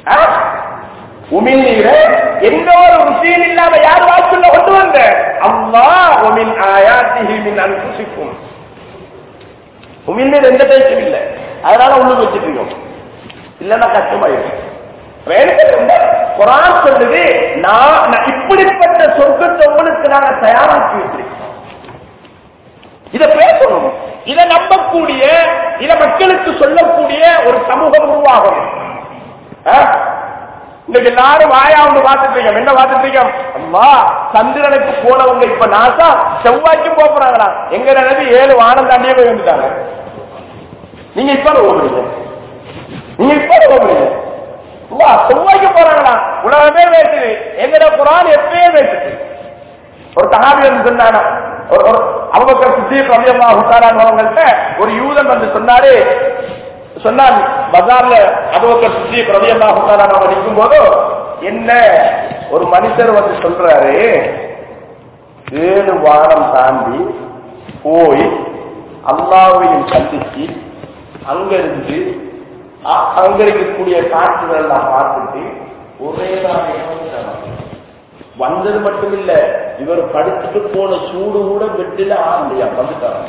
ஆ? உமிழ்நீரை எந்த ஒரு ருசியும் இல்லாம யார் வாக்குள்ள கொண்டு வந்த அம்மா உமின் ஆயாத்திஹி மின் அன்புசிக்கும் உமிழ்நீர் எந்த டேஸ்டும் இல்லை அதனால உள்ளுக்கு வச்சுட்டு இருக்கோம் இல்லைன்னா கஷ்டமாயிடும் குரான் சொல்லுது நான் நான் இப்படிப்பட்ட சொர்க்கத்தை உங்களுக்கு நாங்க தயாராக்கி வச்சிருக்கோம் இத பேசணும் இதை நம்பக்கூடிய இத மக்களுக்கு சொல்லக்கூடிய ஒரு சமூகம் உருவாகணும் ஆ? இன்னைக்கு எல்லாரும் வாயா ஒண்ணு பார்த்துட்டு இருக்கோம் என்ன பார்த்துட்டு இருக்கோம் அம்மா சந்திரனுக்கு போனவங்க இப்ப நாசா செவ்வாய்க்கும் போக போறாங்களா எங்க நினைவு ஏழு வானம் தாண்டியே போய் வந்துட்டாங்க நீங்க இப்ப ஓடுறீங்க நீங்க இப்ப ஓடுறீங்க அம்மா, செவ்வாய்க்கு போறாங்களா உலகமே பேசுது எங்கட குரான் எப்பயே பேசுது ஒரு தகாபி வந்து சொன்னானா ஒரு ஒரு அவங்க சித்தீர் ரவியம்மா உத்தாராங்கள்ட்ட ஒரு யூதன் வந்து சொன்னாரு சொன்னான் பஜார்ல அபுபக்கர் சித்தீர் ரவியம்மா உத்தாராங்க நிற்கும் போது என்ன ஒரு மனுஷர் வந்து சொல்றாரு ஏழு வாரம் தாண்டி போய் அல்லாவையும் சந்திச்சு அங்க இருந்து அ- அங்க இருக்கக்கூடிய காட்சிகள் எல்லாம் பார்த்துட்டு ஒரே நாள் இறந்துட்டாராம். வந்தது மட்டும் இல்ல இவர் படுத்துட்டு போன சூடு கூட பெட்டில ஆரம்பியா வந்துட்டாங்க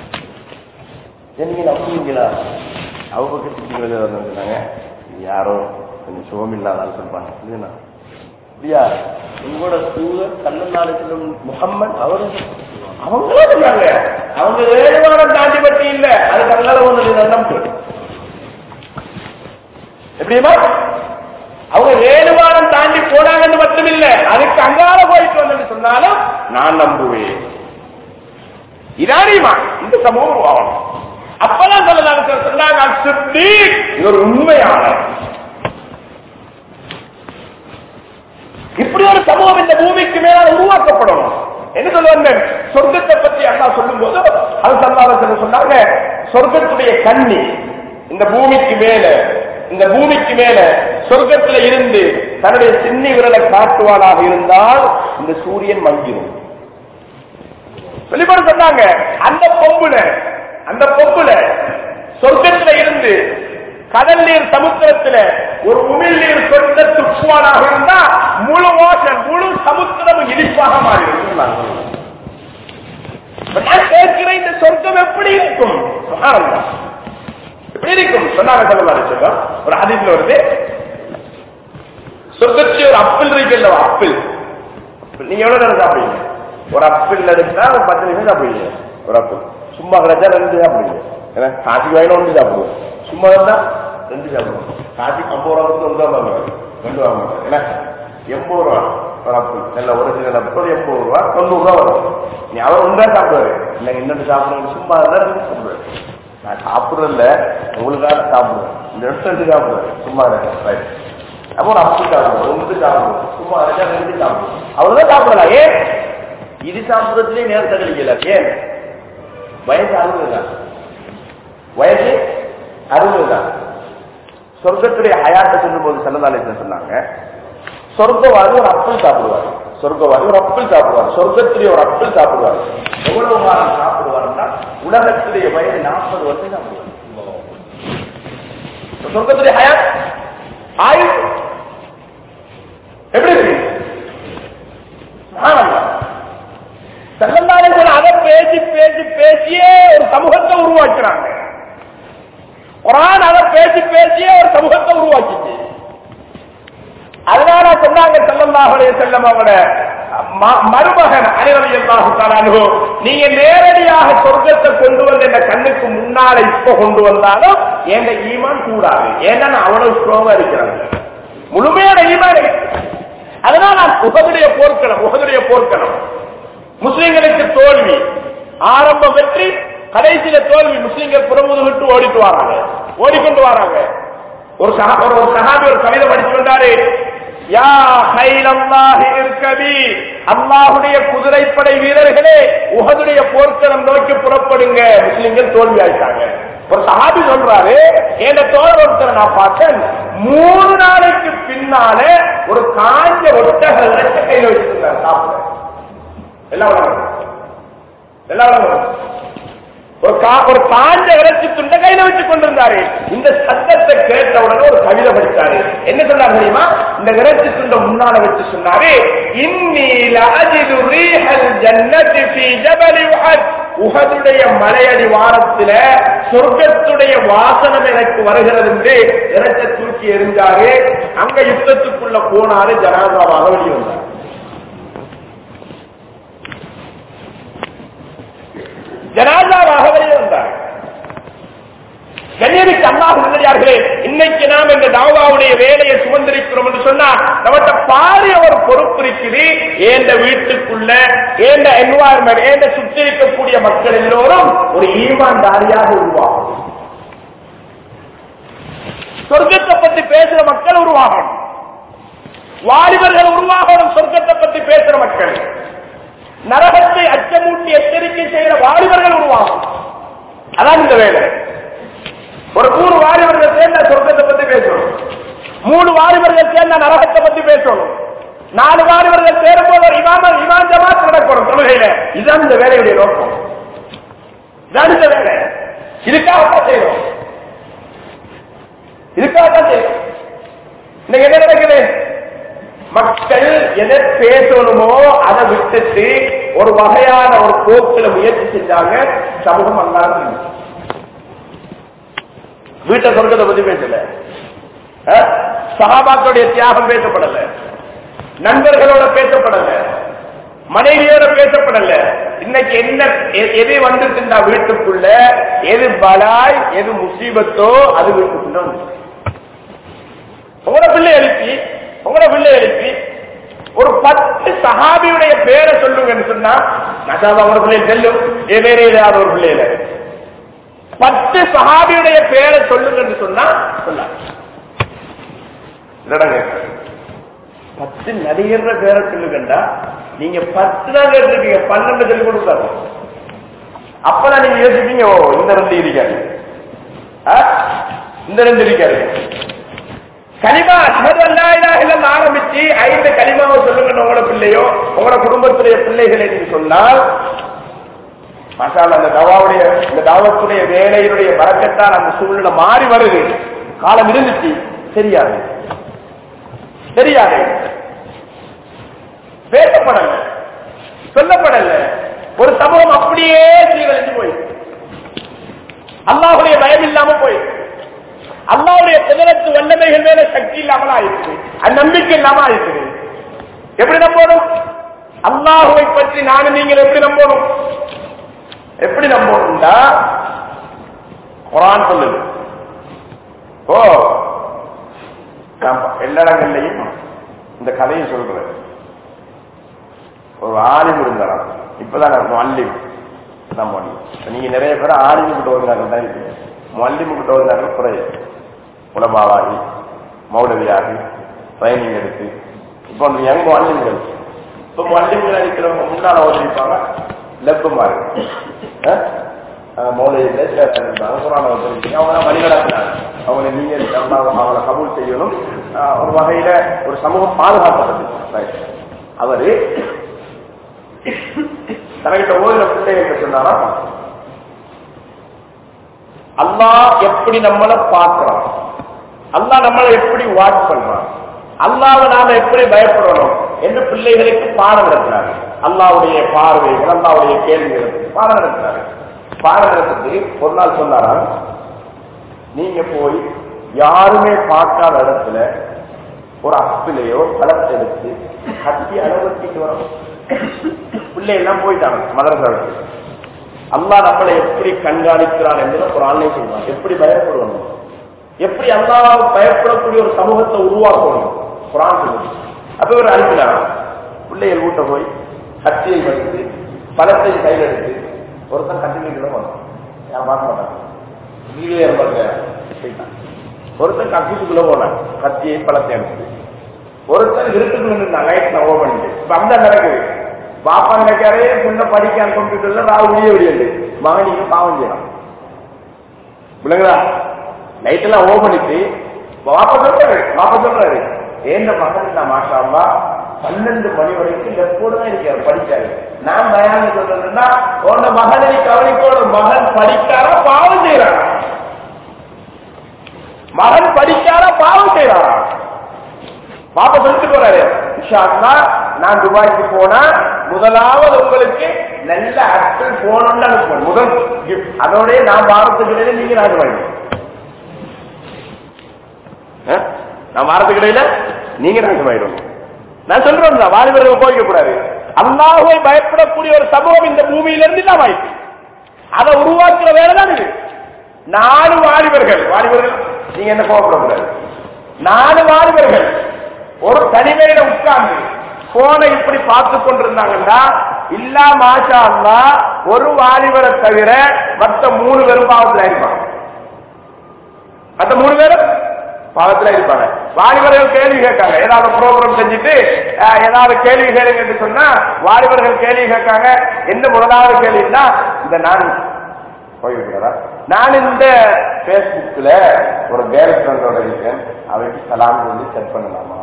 நீங்க நம்புவீங்களா அவங்க கிட்ட வந்தாங்க யாரோ கொஞ்சம் சுகம் இல்லாத ஆள் சொல்றாங்க இல்லையா அப்படியா உங்களோட தூதர் கண்ணநாளுக்கு முகம்மது அவரு அவங்களே சொன்னாங்க அவங்க ஏழு வாரம் தாண்டி பட்டி இல்ல அது கண்ணால ஒண்ணு நம்பு எப்படிமா அவங்க ஏழு வாரம் தாண்டி போனாங்கன்னு மட்டும் இல்ல அதுக்கு அங்கால போயிட்டு வந்து சொன்னாலும் நான் நம்புவேன் இதானியமா இந்த சமூகம் உருவாகணும் அப்பதான் சொல்லலாம் சொன்னாங்க சுத்தி இது ஒரு உண்மையான இப்படி ஒரு சமூகம் இந்த பூமிக்கு மேல உருவாக்கப்படணும் என்ன சொல்லுவாங்க சொர்க்கத்தை பத்தி அண்ணா சொல்லும் போது அது சல்லாத சொன்னாங்க சொர்க்கத்துடைய கண்ணி இந்த பூமிக்கு மேல இந்த பூமிக்கு மேல சொர்க்கத்துல இருந்து தன்னுடைய சின்னி விரலை காட்டுவானாக இருந்தால் இந்த சூரியன் மங்கிடும் வெளிப்பாடு சொன்னாங்க அந்த பொம்புல அந்த பொம்புல சொர்க்கத்துல இருந்து கடல் நீர் சமுத்திரத்துல ஒரு உமிழ் நீர் சொர்க்க துப்புவானாக இருந்தா முழு ஓஷன் முழு சமுத்திரம் இனிப்பாக மாறிடும் சொன்னாங்க. இப்ப நான் கேட்கிறேன் இந்த சொர்க்கம் எப்படி இருக்கும் சுகானந்தம் எப்படி இருக்கும் சொன்னாங்க சொல்லலாம் சொல்லுவோம் ஒரு அதிர்ல வருது சொர்க்கத்தில் ஒரு அப்பிள் இருக்குல்ல அப்பிள் நீங்க எவ்வளவு நேரம் சாப்பிடுவீங்க ஒரு அப்பிள் எடுத்தா ஒரு பத்து நிமிஷம் சாப்பிடுவீங்க ஒரு அப்பிள் சும்மா கிடைச்சா ரெண்டு சாப்பிடுவீங்க ஏன்னா காசிக்கு வாங்கினா ஒன்று சாப்பிடுவோம் சும்மா இருந்தா ரெண்டு சாப்பிடுவோம் காசிக்கு ஐம்பது ரூபா கொடுத்து ஒன்று தான் வாங்குவாங்க ரெண்டு வாங்க மாட்டாங்க ஏன்னா எண்பது ரூபா ஒரு அப்பிள் நல்ல ஒரு சில அப்பிள் எண்பது ரூபா தொண்ணூறு ரூபா வரும் நீ அவர் ஒன்றா சாப்பிடுவாரு இல்லை இன்னொன்று சாப்பிடுவோம் சும்மா இருந்தா ரெண்டு சாப்பிடுவாரு நான் சாப்பிடுறதில்ல உங்களுக்காக சாப்பிடுவேன் இந்த ரெண்டு சாப்பிடுவேன் சும்மா இருக்கேன் ரைட் அப்போ ஒரு அப்படி சாப்பிடுவோம் ஒன்று சாப்பிடுவோம் சும்மா இருக்கா ரெண்டு சாப்பிடுவோம் அவ்வளவுதான் சாப்பிடலாம் ஏன் இது சாப்பிடுறதுலயே நேரத்தை கழிக்கல ஏன் வயசு அறுபது தான் வயசு அறுபது தான் சொர்க்கத்துடைய ஹயாத்தை சொல்லும் போது செல்லதாலே சொன்னாங்க சொர்க்கவாதி ஒரு அப்பல் சாப்பிடுவார் சொர்க்கவாதி ஒரு அப்பல் சாப்பிடுவார் சொர்க்கத்திலே ஒரு அப்பல் சாப்பிடுவார் எவ்வளவு காலம் சாப்பிடுவார்னா உலகத்திலேயே வயது நாற்பது வருஷம் சாப்பிடுவார் சொர்க்கத்துடைய ஹயாத் ஆயுள் எப்படி இருக்கு செல்லந்தாலே அதை பேசி பேசி பேசியே ஒரு சமூகத்தை உருவாக்குறாங்க குரான் அதை பேசி பேசியே ஒரு சமூகத்தை உருவாக்கிச்சு அதனால சொன்னாங்க செல்லல்லாஹுடைய செல்லம் அவங்களோட ம- மருமகன் அனிரவி அல்லாஹு நீங்க நேரடியாக சொர்க்கத்தை கொண்டு வந்து என்ன கண்ணுக்கு முன்னால இப்ப கொண்டு வந்தாலும் என் ஈமான் கூடாது ஏன்னா நான் அவ்வளவு ஸ்ட்ராங்கா இருக்கிறேன் முழுமையான ஈமான் இருக்கு. அதனால நான் உகதுடைய போர்க்களம் உகதுடைய போர்க்களம் முஸ்லிம்களுக்கு தோல்வி ஆரம்ப வெற்றி கடைசியில தோல்வி முஸ்லிம்கள் புறமுது விட்டு ஓடிட்டு வராங்க ஓடிக்கொண்டு வராங்க ஒரு சகா ஒரு ஒரு சகாபி ஒரு கவிதை படிச்சு வந்தாரு யா ஹைலல்லாஹி இருக்கபி அல்லாஹுடைய குதிரைப்படை வீரர்களே உஹதுடைய போர்க்களம் நோக்கி புறப்படுங்க முஸ்லிம்கள் தோல்வி ஆயிட்டாங்க ஒரு சஹாபி சொல்றாரு என் தோழர் ஒருத்தரை நான் பார்த்தேன் மூணு நாளைக்கு பின்னால ஒரு காஞ்ச ஒட்டக இறைச்ச கையில வச்சிருந்தார் சாப்பிட எல்லாம் வளரும் எல்லாம் வளரும் ஒரு கா- ஒரு காஞ்ச இறைச்சி துண்ட கையில வச்சு கொண்டிருந்தாரு இந்த சத்தத்தை கேட்ட உடனே ஒரு கவிதை படித்தாரு என்ன சொன்னார் தெரியுமா இந்த இறைச்சி துண்ட முன்னால வச்சு சொன்னாரு இன்னி லஅஜிது ரீஹல் ஜன்னதி ஃபீ ஜபலி உஹத் உஹதுடைய மலையடி வாரத்தில சொர்க்கத்துடைய வாசனம் எனக்கு வருகிறது என்று இறைச்ச தூக்கி எறிஞ்சாரு அங்க யுத்தத்துக்குள்ள போனாரு ஜனாதாவாக வெளியே வந்தார் ஜனாதாவாக வெளியே வந்தார் கண்ணியமிக்கு அல்லாஹ் நல்லடியார்களே இன்னைக்கு நாம் இந்த தாவாவுடைய வேலையை சுமந்திருக்கிறோம் என்று சொன்னா நம்மகிட்ட பாரிய ஒரு பொறுப்பு இருக்குது ஏந்த வீட்டுக்குள்ள ஏந்த என்வாயர்மெண்ட் ஏந்த சுற்றி இருக்கக்கூடிய மக்கள் எல்லோரும் ஒரு ஈமான்தாரியாக உருவாகும் சொர்க்கத்தை பத்தி பேசுற மக்கள் உருவாகணும் வாலிபர்கள் உருவாகணும் சொர்க்கத்தை பத்தி பேசுற மக்கள் நரகத்தை அச்சமூட்டி எச்சரிக்கை செய்கிற வாலிபர்கள் உருவாகும் அதான் இந்த வேலை ஒரு மூணு வாலிபர்கள் சேர்ந்தா சொர்க்கத்தை பத்தி பேசணும் மூணு வாலிபர்கள் சேர்ந்தா நரகத்தை பத்தி பேசணும் நாலு வாலிபர்கள் சேரும்போது ஒரு இமாம இமாம் ஜமாத் நடக்கணும் தொழுகையில இதுதான் இந்த வேலையுடைய நோக்கம் இதுதான் இந்த வேலை இதுக்காகத்தான் செய்யணும் இதுக்காகத்தான் செய்யணும் இன்னைக்கு என்ன நடக்குது மக்கள் எதை பேசணுமோ அதை விட்டுட்டு ஒரு வகையான ஒரு போக்குல முயற்சி செஞ்சாங்க சமூகம் அல்லாத வீட்டை சொர்க்கத்தை பத்தி பேசல அஹ்? சகாபாக்களுடைய தியாகம் பேசப்படல நண்பர்களோட பேசப்படல மனைவியோட பேசப்படல இன்னைக்கு என்ன எ- எது வந்துட்டு வீட்டுக்குள்ள எது பலாய் எது முசீபத்தோ அது வீட்டுக்குள்ள வந்து உங்களோட பிள்ளை எழுப்பி உங்களோட பிள்ளை எழுப்பி ஒரு பத்து சஹாபியுடைய பேரை சொல்லுங்கன்னு சொன்னா நசாபா ஒரு பிள்ளை செல்லும் ஏ வேற ஏதாவது ஒரு பிள்ளையில பத்து சஹாபியுடைய பேரை சொல்லுங்கன்னு சொன்னா சொல்ல இல்லடங்க பத்து நடிகர் பேரை சொல்லுங்கண்டா நீங்க பத்து தான் கேட்டிருக்கீங்க பன்னெண்டு சொல்லி கொடுத்தாரு அப்பதான் நீங்க யோசிப்பீங்க ஓ இந்த ரெண்டு இருக்காரு ஆ? இந்த ரெண்டு இருக்காரு கலிமா அஷ்ஹது அல்லா இலாஹ இல்லல்லாஹ் ஆரம்பிச்சு ஐந்து கலிமாவை சொல்லுங்க உங்களோட பிள்ளையோ உங்களோட குடும்பத்துடைய பிள்ளைகளை நீங்க சொன்னால் மசாலா அந்த தவாவுடைய இந்த தாவத்துடைய வேலையினுடைய வரக்கத்தால் அந்த சூழ்நிலை மாறி வருது காலம் இருந்துச்சு தெரியாது தெரியாது பேசப்படல சொல்லப்படல ஒரு சமூகம் அப்படியே சீரழிஞ்சு போயிருக்கு அல்லாஹுடைய பயம் இல்லாம போயிருக்கு அல்லாவுடைய குதிரத்து வல்லமைகள் மேல சக்தி இல்லாமல் ஆயிருக்கு அது நம்பிக்கை இல்லாம ஆயிருக்கு எப்படி நம்பணும் அல்லாஹுவை பற்றி நானும் நீங்கள் எப்படி நம்பணும் எப்படி நம்பணும்டா குரான் சொல்லுது ஓ நான் எல்லா இடங்கள்லையும் இந்த கதையை சொல்றேன் ஒரு ஆலிம் இருந்தாராம் இப்பதான் நான் மல்லிம் நான் மல்லி நீங்க நிறைய பேர் ஆலிம் கிட்ட வந்தாங்க தான் இருக்கு மல்லிம் கிட்ட வந்தாங்க குறைய உலமாவாகி மௌலவியாகி ட்ரைனிங் எடுத்து இப்போ அந்த யங் மல்லிம்கள் இப்போ மல்லிம்கள் அடிக்கிறவங்க முன்னால ஓடிப்பாங்க லெப்பு மாறி மௌலையில் குரான வச்சிருக்கீங்க அவங்க தான் வழிநடத்தினாங்க அவங்களை நீங்க அவங்க- அவங்களை கபூல் செய்யணும் ஆஹ் ஒரு வகையில ஒரு சமூகம் பாதுகாப்பது Right. அவரு தனக்கிட்ட ஓதுல பிள்ளைகிட்ட சொன்னாரா அல்லாஹ் எப்படி நம்மளை பார்க்கிறான் அல்லாஹ் நம்மளை எப்படி வாட்ச் பண்றான் அல்லாஹ்வை நாம எப்படி பயப்படணும் என்று பிள்ளைகளுக்கு பாடம் நடத்தினார் அல்லாவுடைய பார்வைகள் அல்லாவுடைய கேள்விகளுக்கு பாடம் நடத்தினார் பாடம் நடத்திட்டு ஒரு நாள் சொன்னாரா நீங்க போய் யாருமே பார்க்காத இடத்துல ஒரு அப்பிலையோ பழத்தை எடுத்து கட்டி அளவத்திட்டு வரணும் பிள்ளை எல்லாம் போயிட்டாங்க மதரசாவுக்கு அல்லாஹ் நம்மளை எப்படி கண்காணிக்கிறான் என்பதை ஒரு ஆன்லை சொல்றான் எப்படி பயப்படணும் எப்படி அல்லாஹ் பயப்படக்கூடிய ஒரு சமூகத்தை உருவாக்கணும் குரான் சொல்லுது அப்ப இவர் அனுப்பினார் பிள்ளைகள் வீட்டை போய் கத்தியை வைத்து பழத்தை கையில் எடுத்து ஒருத்தன் கட்டில வந்தான் யாரும் பார்க்க மாட்டாங்க வீடியோ பாருங்க போயிட்டான் ஒருத்தன் கக்கூசுக்குள்ள போனான் கத்தியை பழத்தை எடுத்து ஒருத்தர் இருட்டுக்குள்ள நின்றான் லைட் நான் ஓபன் பண்ணிட்டு இப்ப அந்த நடக்குது பாப்பா நினைக்காரே முன்ன படிக்கான் கம்ப்யூட்டர்ல நான் விடிய விடியது மகனிக்கு பாவம் செய்யலாம் விளங்குதா லைட் எல்லாம் ஓ பண்ணிட்டு பாப்பா சொல்றாரு பாப்பா சொல்றாரு ஏந்த மகன் நான் மாஷா அல்லா பன்னெண்டு மணி வரைக்கும் எப்போது தான் இருக்காரு படிக்காரு நான் பயான் சொல்றதுன்னா உன்ன மகனை கவனிக்கோட மகன் படிக்காரா பாவம் செய்யறாரா மகன் படிக்காரா பாவம் செய்யறாரா பாப்பா சொல்லிட்டு போறாரு இன்ஷா அல்லாஹ், நான் துபாய்க்கு போனா முதலாவது உங்களுக்கு நல்ல ஆப்பிள் போனோம்னு அனுப்புவேன் முதல் gift. அதோடய நான் வாரத்துக்கு இடையில நீங்க நான் வாங்கி நான் வாரத்துக்கு இடையில நீங்க நாசமாயிடும் நான் சொல்றேன் தான், வாலிபர்கள் போய்க்க கூடாது அல்லாஹை பயப்படக்கூடிய ஒரு சமூகம் இந்த பூமியிலிருந்து தான் வாய்ப்பு அதை உருவாக்குற வேலை தான் இது நாலு வாலிபர்கள் வாலிபர்கள் நீங்க என்ன கோவப்படக்கூடாது நாலு வாலிபர்கள் ஒரு தனிமையில உட்கார்ந்து போனை இப்படி பார்த்து கொண்டிருந்தாங்கன்னா இல்லா மாஷா அல்லா ஒரு வாலிபரை தவிர மற்ற மூணு பேரும் பாவத்தில் இருப்பாங்க மற்ற மூணு பேரும் பாவத்துல இருப்பாங்க வாலிபர்கள் கேள்வி கேட்காங்க ஏதாவது ப்ரோக்ராம் செஞ்சுட்டு அஹ், ஏதாவது கேள்வி கேளுங்க சொன்னா வாலிபர்கள் கேள்வி கேட்காங்க என்ன முதலாவது கேள்வின்னா இந்த நான் போயிருக்கிறா நான் இந்த பேஸ்புக்ல ஒரு கேர்ள் ஃப்ரெண்டோட இருக்கேன் அவைக்கு சலாம் சொல்லி செக் பண்ணலாமா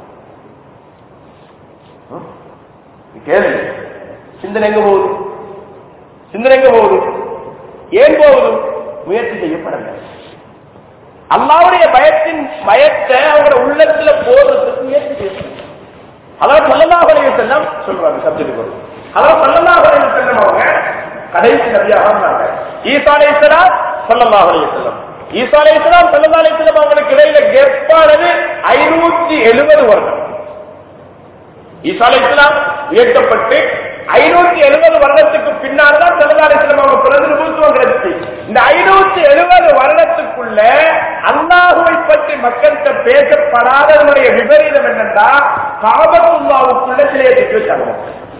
ம்? இது கேள்வி சிந்தனை எங்க போகுது சிந்தனை எங்க போகுது ஏன் போகுது முயற்சி செய்யப்படல அல்லாவுடைய பயத்தின் பயத்தை அவங்களோட உள்ளத்துல போடுறதுக்கு முயற்சி செய்யணும் அதாவது சொல்லலாம் செல்லம் சொல்றாங்க சப்ஜெக்ட் வரும் அதாவது சொல்லலாம் செல்லம் அவங்க கடைசி நபியாக இருந்தாங்க ஈசா அலைஹிஸ்ஸலாம் ஸல்லல்லாஹு அலைஹி வஸல்லம் ஈசா அலைஹிஸ்ஸலாம் ஸல்லல்லாஹு அலைஹி வஸல்லம் அவங்களுக்கு இடையில கெப்பானது 570 வருடம் ஈசா அலைஹிஸ்ஸலாம் உயர்த்தப்பட்டு ஐநூத்தி எழுபது வருடத்துக்கு பின்னால் தான் செல்லதாரிசனம் அவங்க பிரதிநிதித்துவம் கிடைச்சு இந்த ஐநூத்தி எழுபது வருடத்துக்குள்ள அல்லாஹுவை பற்றி மக்கள்கிட்ட பேசப்படாததனுடைய விபரீதம் என்னன்னா காபத்துல்லாவுக்குள்ள சிலையை திட்டு வச்சாங்க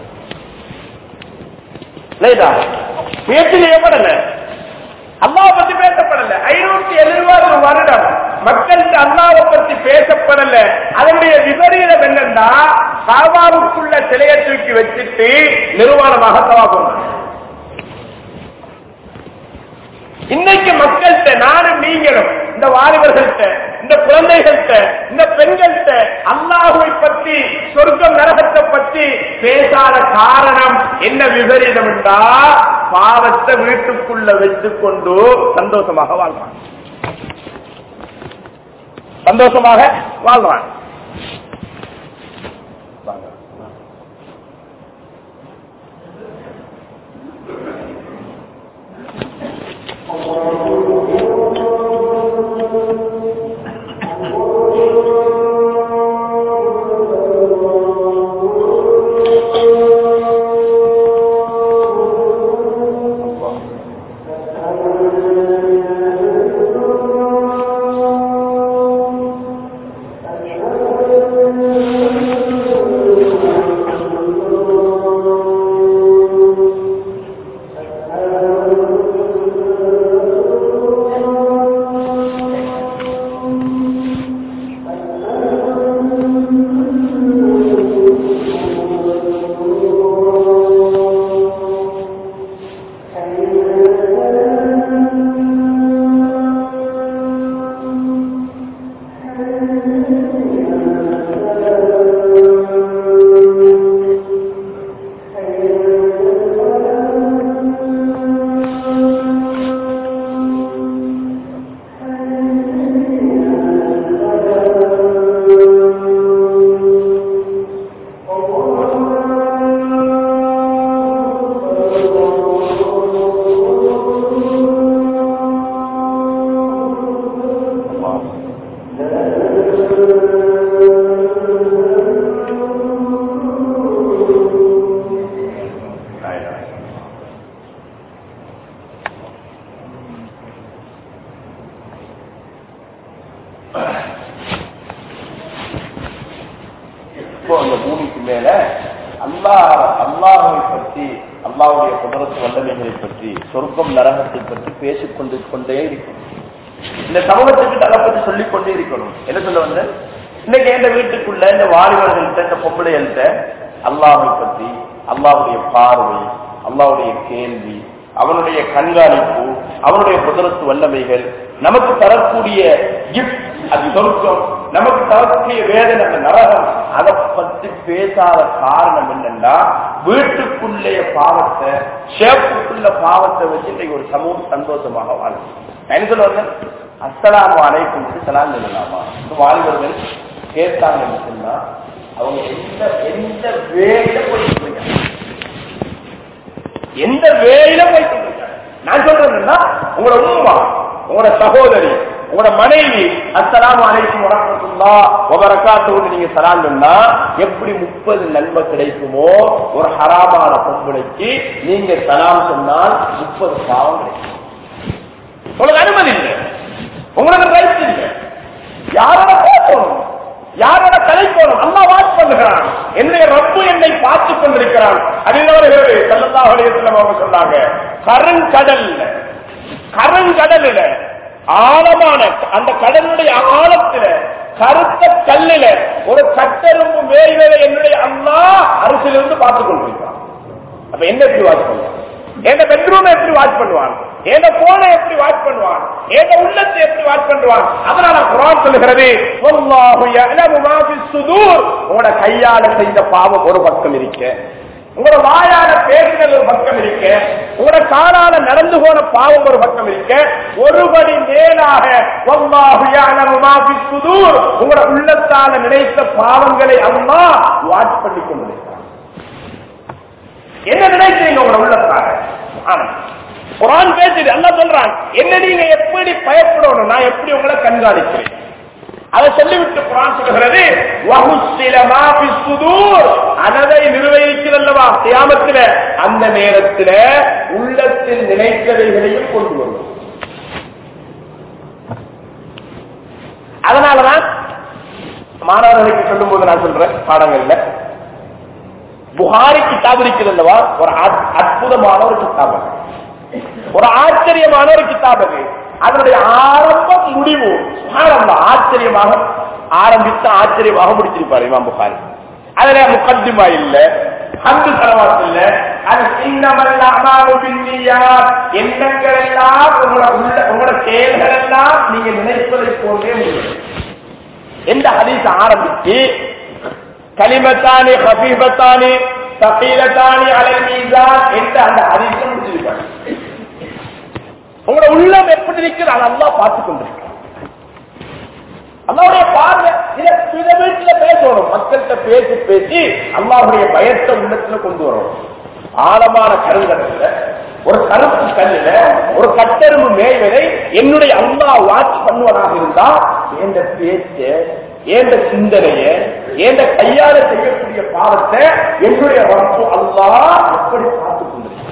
இல்லைதா முயற்சி செய்யப்படல அல்லாவை பத்தி பேசப்படல ஐநூத்தி எழுபது வருடம் மக்களுக்கு அல்லாவை பத்தி பேசப்படல அதனுடைய விபரீதம் என்னன்னா காபாவுக்குள்ள சிலையை தூக்கி வச்சுட்டு நிர்வாணமாக தவா போனாங்க இன்னைக்கு மக்கள்கிட்ட நானும் நீங்களும் இந்த வாலிபர்கள்ட்ட இந்த குழந்தைகள்கிட்ட இந்த பெண்கள்கிட்ட அல்லாஹுவை பற்றி சொர்க்கம் நரகத்தை பற்றி பேசாத காரணம் என்ன விபரீதம் என்றா பாவத்தை வீட்டுக்குள்ள வச்சுக்கொண்டு சந்தோஷமாக வாழ்றான் சந்தோஷமாக வாழ்றான் வாங்க. இப்போ அந்த பூமிக்கு மேல அல்லாஹ் அல்லாஹை பற்றி அல்லாஹ்வுடைய குதிரத்து வல்லமைகளை பற்றி சொர்க்கம் நரகத்தை பற்றி பேசிக் கொண்டு கொண்டே இருக்கணும் இந்த சமூகத்துக்கு அதை பற்றி சொல்லிக் கொண்டே இருக்கணும் என்ன சொல்ல வந்த இன்னைக்கு எந்த வீட்டுக்குள்ள இந்த வாலிபர்கள்ட்ட இந்த பொம்பளைகள்ட்ட அல்லாஹை பற்றி அல்லாஹ்வுடைய பார்வை அல்லாஹ்வுடைய கேள்வி அவனுடைய கண்காணிப்பு அவனுடைய குதிரத்து வல்லமைகள் நமக்கு தரக்கூடிய கிஃப்ட் அது சொர்க்கம் நமக்கு தரக்கூடிய வேதனை அந்த நரகம் அதை பத்தி பேசாத காரணம் என்னன்னா வீட்டுக்குள்ளே பாவத்தை ஷேப்புக்குள்ள பாவத்தை வச்சு இன்றைக்கு ஒரு சமூகம் சந்தோஷமாக வாழும் நான் என்ன சொல்ல வந்தேன் அஸ்ஸலாமு அலைக்கும் சலாம் சொல்லலாமா வாலிபர்கள் கேட்டாங்கன்னு சொன்னா அவங்க எந்த எந்த வேலையில போயிட்டு இருக்காங்க எந்த வேலையில போயிட்டு இருக்காங்க நான் சொல்றேன்னா உங்களோட உம்மா உங்களோட சகோதரி உங்களோட மனைவி அஸ்ஸலாமு அலைக்கும் வரமத்துல்லா ஒபரக்காத்தோடு நீங்க சலாம் சொன்னா எப்படி முப்பது நன்மை கிடைக்குமோ ஒரு ஹராமான பொம்பளைக்கு நீங்க சலாம் சொன்னால் முப்பது பாவம் கிடைக்கும் உங்களுக்கு அனுமதி இல்லை உங்களுக்கு ரைட் இல்லை யாரோட போகணும் யாரோட கலை போகணும் அம்மா வாட்ச் பண்ணுகிறான் என்னுடைய ரப்பு என்னை பார்த்து கொண்டிருக்கிறான் அறிந்தவர்களே செல்லல்லா வலியத்தில் அவங்க சொன்னாங்க கருங்கடல்ல கருங்கடல்ல ஆழமான அந்த கடலுடைய ஆழத்துல கருத்த கல்லில ஒரு கட்டெரும்பு மேய்வதை என்னுடைய அம்மா அரசிலிருந்து பார்த்துக் கொண்டிருக்கிறான் அப்ப என்ன எப்படி வாட்ச் பண்ணுவான் எந்த பெட்ரூம் எப்படி வாட்ச் பண்ணுவான் எந்த போனை எப்படி வாட்ச் பண்ணுவான் எந்த உள்ளத்தை எப்படி வாட்ச் பண்ணுவான் அதனால குரான் சொல்லுகிறது வல்லாஹு யஅலமு மா ஃபிஸ் சுதூர் உங்களோட கையால செய்த பாவம் ஒரு பக்கம் இருக்க உங்களோட வாயால பேசுறது ஒரு பக்கம் இருக்க உங்களோட காலால நடந்து போன பாவம் ஒரு பக்கம் இருக்க ஒருபடி மேலாக வல்லாஹு யஅலமு மா ஃபிஸ் சுதூர் உங்களோட உள்ளத்தால நினைத்த பாவங்களை அல்லாஹ் வாட்ச் பண்ணி கொண்டிருக்கிறார் என்ன நினைக்கிறீங்க உங்களோட உள்ளத்தால ஆனா குரான் பேசுது அல்ல சொல்றான் என்ன நீங்க எப்படி பயப்படணும் நான் எப்படி உங்களை கண்காணிக்கிறேன் அதை சொல்லிவிட்டு குரான் சொல்கிறது வஹுஸ்ஸில மா ஃபிஸ் சுதூர் அனதை நிர்வகிக்கிறல்லவா கியாமத்தில அந்த நேரத்தில் உள்ளத்தில் நினைத்தவைகளையும் கொண்டு வரும் அதனாலதான் மாணவர்களுக்கு சொல்லும் போது நான் சொல்றேன் பாடங்கள்ல புகாரி கிதாப் இருக்கிறது அல்லவா ஒரு அற்- அற்புதமான ஒரு கிதாப் அது. ஒரு ஆச்சரியமான ஒரு கிதாப் அது அதனுடைய ஆரம்ப முடிவு சுப்ஹானல்லாஹ், ஆச்சரியமாக ஆரம்பித்து ஆச்சரியமாக முடிச்சிருப்பார் இமாம் புகாரி அதுல முகத்திமா இல்ல அந்து தலவாத் இல்ல அது இன்னமல்ல அமாலு பின்னியாத் எண்ணங்கள் எல்லாம் உங்களோட உள்ள உங்களோட செயல்கள் எல்லாம் நீங்க நினைப்பதை போன்றே முடியும் எந்த ஹதீஸ் ஆரம்பிச்சு கலிமத்தானி ஹபீபத்தானி சபீலத்தானி அலல் மீசான் என்ற அந்த ஹதீஸை முடிச்சிருப்பாங்க உங்களோட உள்ளம் எப்படி இருக்குது அதை அல்லாஹ் பார்த்துக் கொண்டிருக்கிறான் அல்லாவுடைய பார்வை இத பிற வீட்டுல பேசணும் மக்கள்கிட்ட பேசி பேசி அல்லாஹுடைய பயத்தை உள்ளத்துல கொண்டு வரணும் ஆழமான கருங்கடல்ல ஒரு கருப்பு கல்லுல ஒரு கட்டெரும்பு மேய்வதை என்னுடைய அல்லாஹ் வாட்ச் பண்ணுவதாக இருந்தா என்ற பேச்ச ஏந்த சிந்தனைய ஏந்த கையால செய்யக்கூடிய பாவத்தை என்னுடைய ரப்பு அல்லாஹ் எப்படி பார்த்துக் கொண்டிருக்கிறான்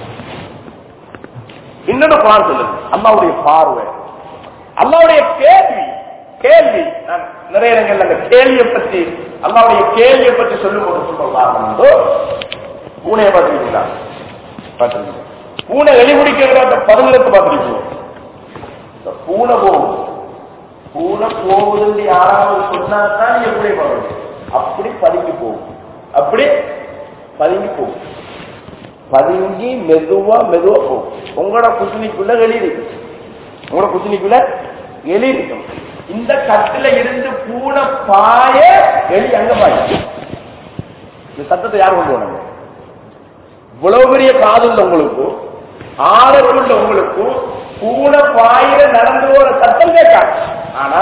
இன்னொரு குரான் சொல்லுது அல்லாவுடைய பார்வை அல்லாவுடைய கேள்வி கேள்வி நான் நிறைய இடங்கள்ல அந்த கேள்வியை பத்தி அல்லாவுடைய கேள்வியை பத்தி சொல்லும் போது சொல்லுவாங்க பூனையை பார்த்துருக்கீங்களா பார்த்துருக்கீங்க பூனை எலி முடிக்கிற அந்த பதுங்களுக்கு பார்த்துருக்கீங்க இந்த பூனை போகும் பூனை போகுதுன்னு யாராவது சொன்னா தான் நீங்க எப்படி போகணும் அப்படி பதுங்கி போகும் அப்படி பதுங்கி போகும் பதுங்கி மெதுவா மெதுவா போகும் உங்களோட குசினிக்குள்ள எலி இருக்கு உங்களோட குசினிக்குள்ள எலி இருக்கும் இந்த கட்டுல இருந்து பூனை பாய எலி அங்க பாய இந்த சத்தத்தை யார் கொண்டு வராங்க இவ்வளவு பெரிய காதுள்ள உங்களுக்கும் ஆழக்குள்ள உங்களுக்கும் பூனை பாயில நடந்து போற சத்தம் கேட்காது ஆனா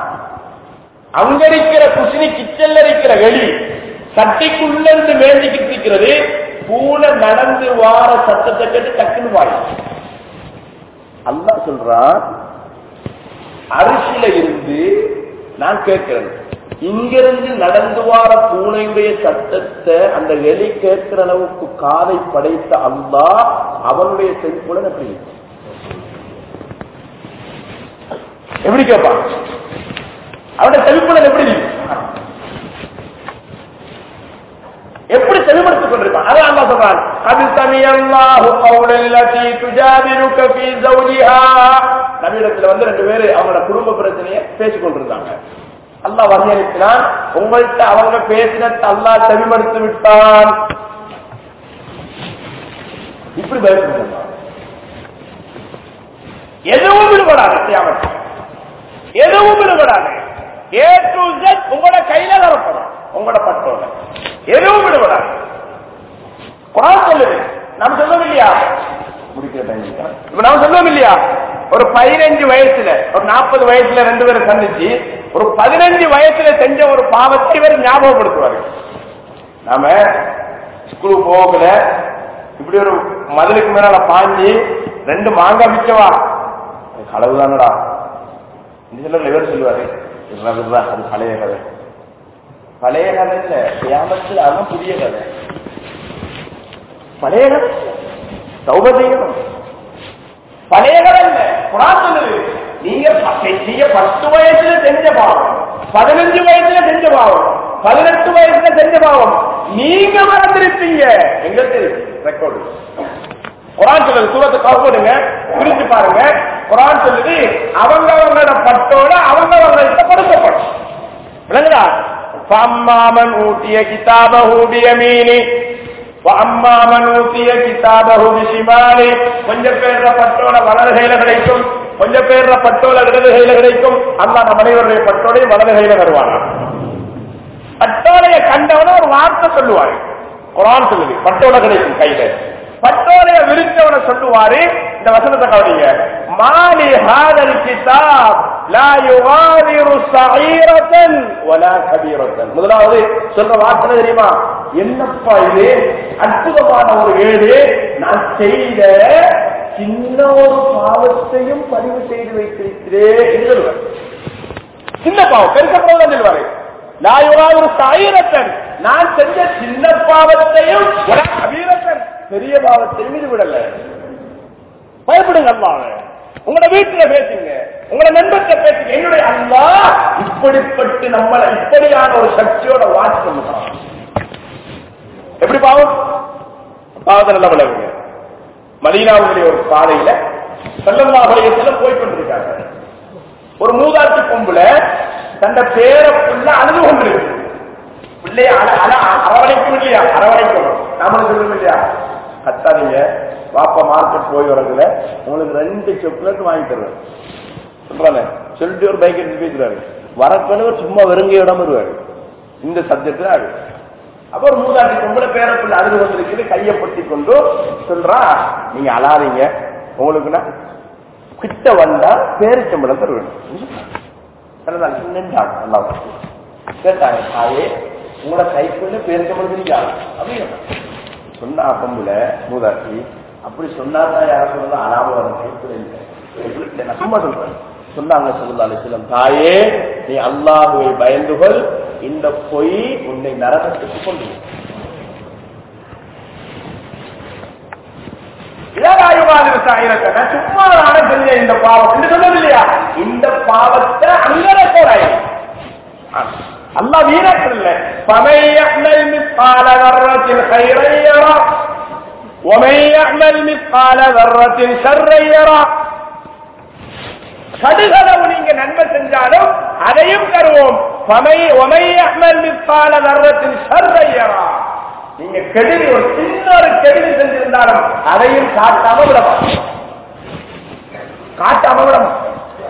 அங்க இருக்கிற குசினி கிச்சன்ல இருக்கிற வெளி சட்டிக்குள்ள இருந்து மேஞ்சிக்கிட்டு இருக்கிறது பூனை நடந்து வார சத்தத்தை கேட்டு டக்குன்னு வாய் அல்லாஹ் சொல்றான் அரிசியில இருந்து நான் கேட்கிறேன் இங்கிருந்து நடந்து வார பூனையுடைய சத்தத்தை அந்த எலி கேட்கிற அளவுக்கு காதை படைத்த அல்லாஹ் அவனுடைய செவிப்புடன் எப்படி இருக்கு? எப்படி கேட்பான் அவனுடைய செவிப்புடன் எப்படி இருக்கு? எப்படி செவிமடுத்துக் கொண்டிருப்பான் அதான் அல்லாஹ் சொல்றான் அது சமியல்லாஹு கௌலல்லதி துஜாதிலுக ஃபீ ஜௌஜிஹா நபியிடத்துல வந்து ரெண்டு பேரு அவங்களோட குடும்ப பிரச்சனையை பேசிக் கொண்டிருந்தாங்க அல்லாஹ் வகையளிக்கிறான் உங்கள்கிட்ட அவங்க பேசினத்தை அல்லாஹ் செவிமடுத்து விட்டான் இப்படி பயப்படுறாங்க எதுவும் விடுபடாது தியாகத்தில் எதுவும் விடுபடாது ஏ டு Z உங்களோட கையில வரப்படும் உங்களோட பட்டோல எதுவும் விடுபடாது குரான் சொல்லுது நாம் சொல்லுவோம் இல்லையா முடிக்கிற டைம் இப்ப நாம் சொல்லுவோம் இல்லையா ஒரு பதினஞ்சு வயசுல ஒரு நாற்பது வயசுல ரெண்டு பேரும் சந்திச்சு ஒரு பதினஞ்சு வயசுல செஞ்ச ஒரு பாவத்தை இவர் ஞாபகப்படுத்துவாரு நாம ஸ்கூலுக்கு போகல இப்படி ஒரு மதிலுக்கு மேல பாஞ்சு ரெண்டு மாங்காய் மிச்சவா களவு தானடா இந்த சிலர் இவர் சொல்லுவாரு "இல்ல, விட்றா, அது பழைய கதை பழைய கதை இல்ல கியாமத்தில் அதுவும் புதிய கதை பழைய கதை இல்ல. தௌப செய்யணும் பழைய கதை இல்ல குரான் சொல்லுது நீங்க ப- நீங்க பத்து வயசுல செஞ்ச பாவம் பதினஞ்சு வயசுல செஞ்ச பாவம் பதினெட்டு வயசுல செஞ்ச பாவம் நீங்க மறந்திருப்பீங்க எங்க தெரியும் ரெக்கார்டு குரான் சொல்லுது சூரத்தை கவுடுங்க புரிஞ்சு பாருங்க குரான் சொல்லுது அவங்க அவங்களோட பட்டோட அவங்க அவங்கள்ட்ட கொடுக்கப்படும் விளங்குதா ஃபம்மாமன் ஊட்டிய கிதாபஹு பியமீனி வஅம்மாமன் ஊட்டிய கிதாபஹு பிஷிமாலி கொஞ்சம் பேர்ல பட்டோல வலது கையில கிடைக்கும் கொஞ்சம் பேர்ல பட்டோல இடது கையில கிடைக்கும் அல்லாஹ் நம்ம அனைவருடைய பட்டோலையும் வலது கையில தருவாங்க பட்டோலைய கண்டவன ஒரு வார்த்தை சொல்லுவாரு குரான் சொல்லுது பட்டோல கிடைக்கும் கையில பட்டோலைய விரிச்சவன சொல்லுவாரு இந்த வசனத்தை கவனிங்க மாலி ஹாதல் கிதாப் லா யுகாதிரு சகீரத்தன் வலா கபீரத்தன் முதலாவது சொல்ற வார்த்தை தெரியுமா என்னப்பா இது அற்புதமான ஒரு ஏடு நான் செய்த சின்ன ஒரு பாவத்தையும் பதிவு செய்து வைத்திருக்கிறேன் என்று சொல்லுவார் சின்ன பாவம் பெருச பாவம் தான் சொல்லுவாரு நான் ஒரு சாயிரத்தன் நான் செஞ்ச சின்ன பாவத்தையும் ஒரு அபீரத்தன் பெரிய பாவத்தையும் இது விடல பயப்படுங்க அல்லாஹ் உங்களோட வீட்டுல பேசுங்க உங்களோட நண்பர்கிட்ட பேசுங்க என்னுடைய அல்லா இப்படிப்பட்டு நம்மளை இப்படியான ஒரு சக்தியோட வாட்சி பண்ணுறான் எப்படி பாவம் பாவத்தை நல்லா விளங்குங்க மதீனாவுடைய ஒரு பாதையில செல்லல்லாஹுடைய போய் கொண்டிருக்காங்க ஒரு மூதாட்சி பொம்புல தந்த பேர புள்ள அழுது கொண்டிருக்கு பிள்ளைய அழ- அழ- அரவணைக்கும் இல்லையா அரவணைக்கணும் நாமளும் சொல்லுவோம் இல்லையா கத்தாதீங்க வாப்பா மார்க்கெட் போய் வரதுல உங்களுக்கு ரெண்டு சாக்லேட் வாங்கி தருவேன் சொல்றானே சொல்லிட்டு ஒரு பைக் எடுத்து போய்க்கிறாரு வரப்பனவர் சும்மா வெறுங்கையோட வருவாரு இந்த சப்ஜெக்ட் தான் அது அப்ப ஒரு மூதாட்டி பொம்பளை பேரப்புள்ள அழுது கொண்டிருக்கிறது கையை பற்றி கொண்டு சொல்றா நீங்க அழாதீங்க உங்களுக்கு நான் கிட்ட வந்தா பேரிச்சம்பளம் தருவேன் சரிதான், நின்றாங்க நல்லா கேட்டாங்க தாயே உங்களோட கைக்குள்ள பேரிச்சம்பளம் தெரியா அப்படின்னு சொன்னா பொம்புல மூதாட்டி அப்படி சொன்னாதான் யார சொல்லலாம் அலாம வரும் கைக்குள்ள இல்லை கைக்குள்ள நான் சும்மா சொல்றேன் சொன்னாங்க சொல்லலாம் சிலம் தாயே நீ அல்லாஹுவை பயந்து கொள் இந்த பொய் உன்னை நரகத்துக்கு கொண்டு வரும். இளவாயுவாதிரு சாயிரத்தை நான் சும்மா நானே செஞ்ச இந்த பாவம் என்று சொன்னது இல்லையா இந்த பாவத்தை அங்கட போறாய் அல்லாஹ் வீணாக்கள் இல்ல பமையமல் மிஸ்கால வர்றத்தில் கைரையரா ومن يعمل مثقال ذرة شرا يرى கடுகளவு நீங்க நன்மை செஞ்சாலும் அதையும் தருவோம் பமை- ومن يعمل مثقال ذرة شرا يرى நீங்க கெடுதி ஒரு சின்ன ஒரு கெடுதி செஞ்சிருந்தாலும் அதையும் காட்டாம விட மாட்டோம் காட்டாம விட மாட்டோம்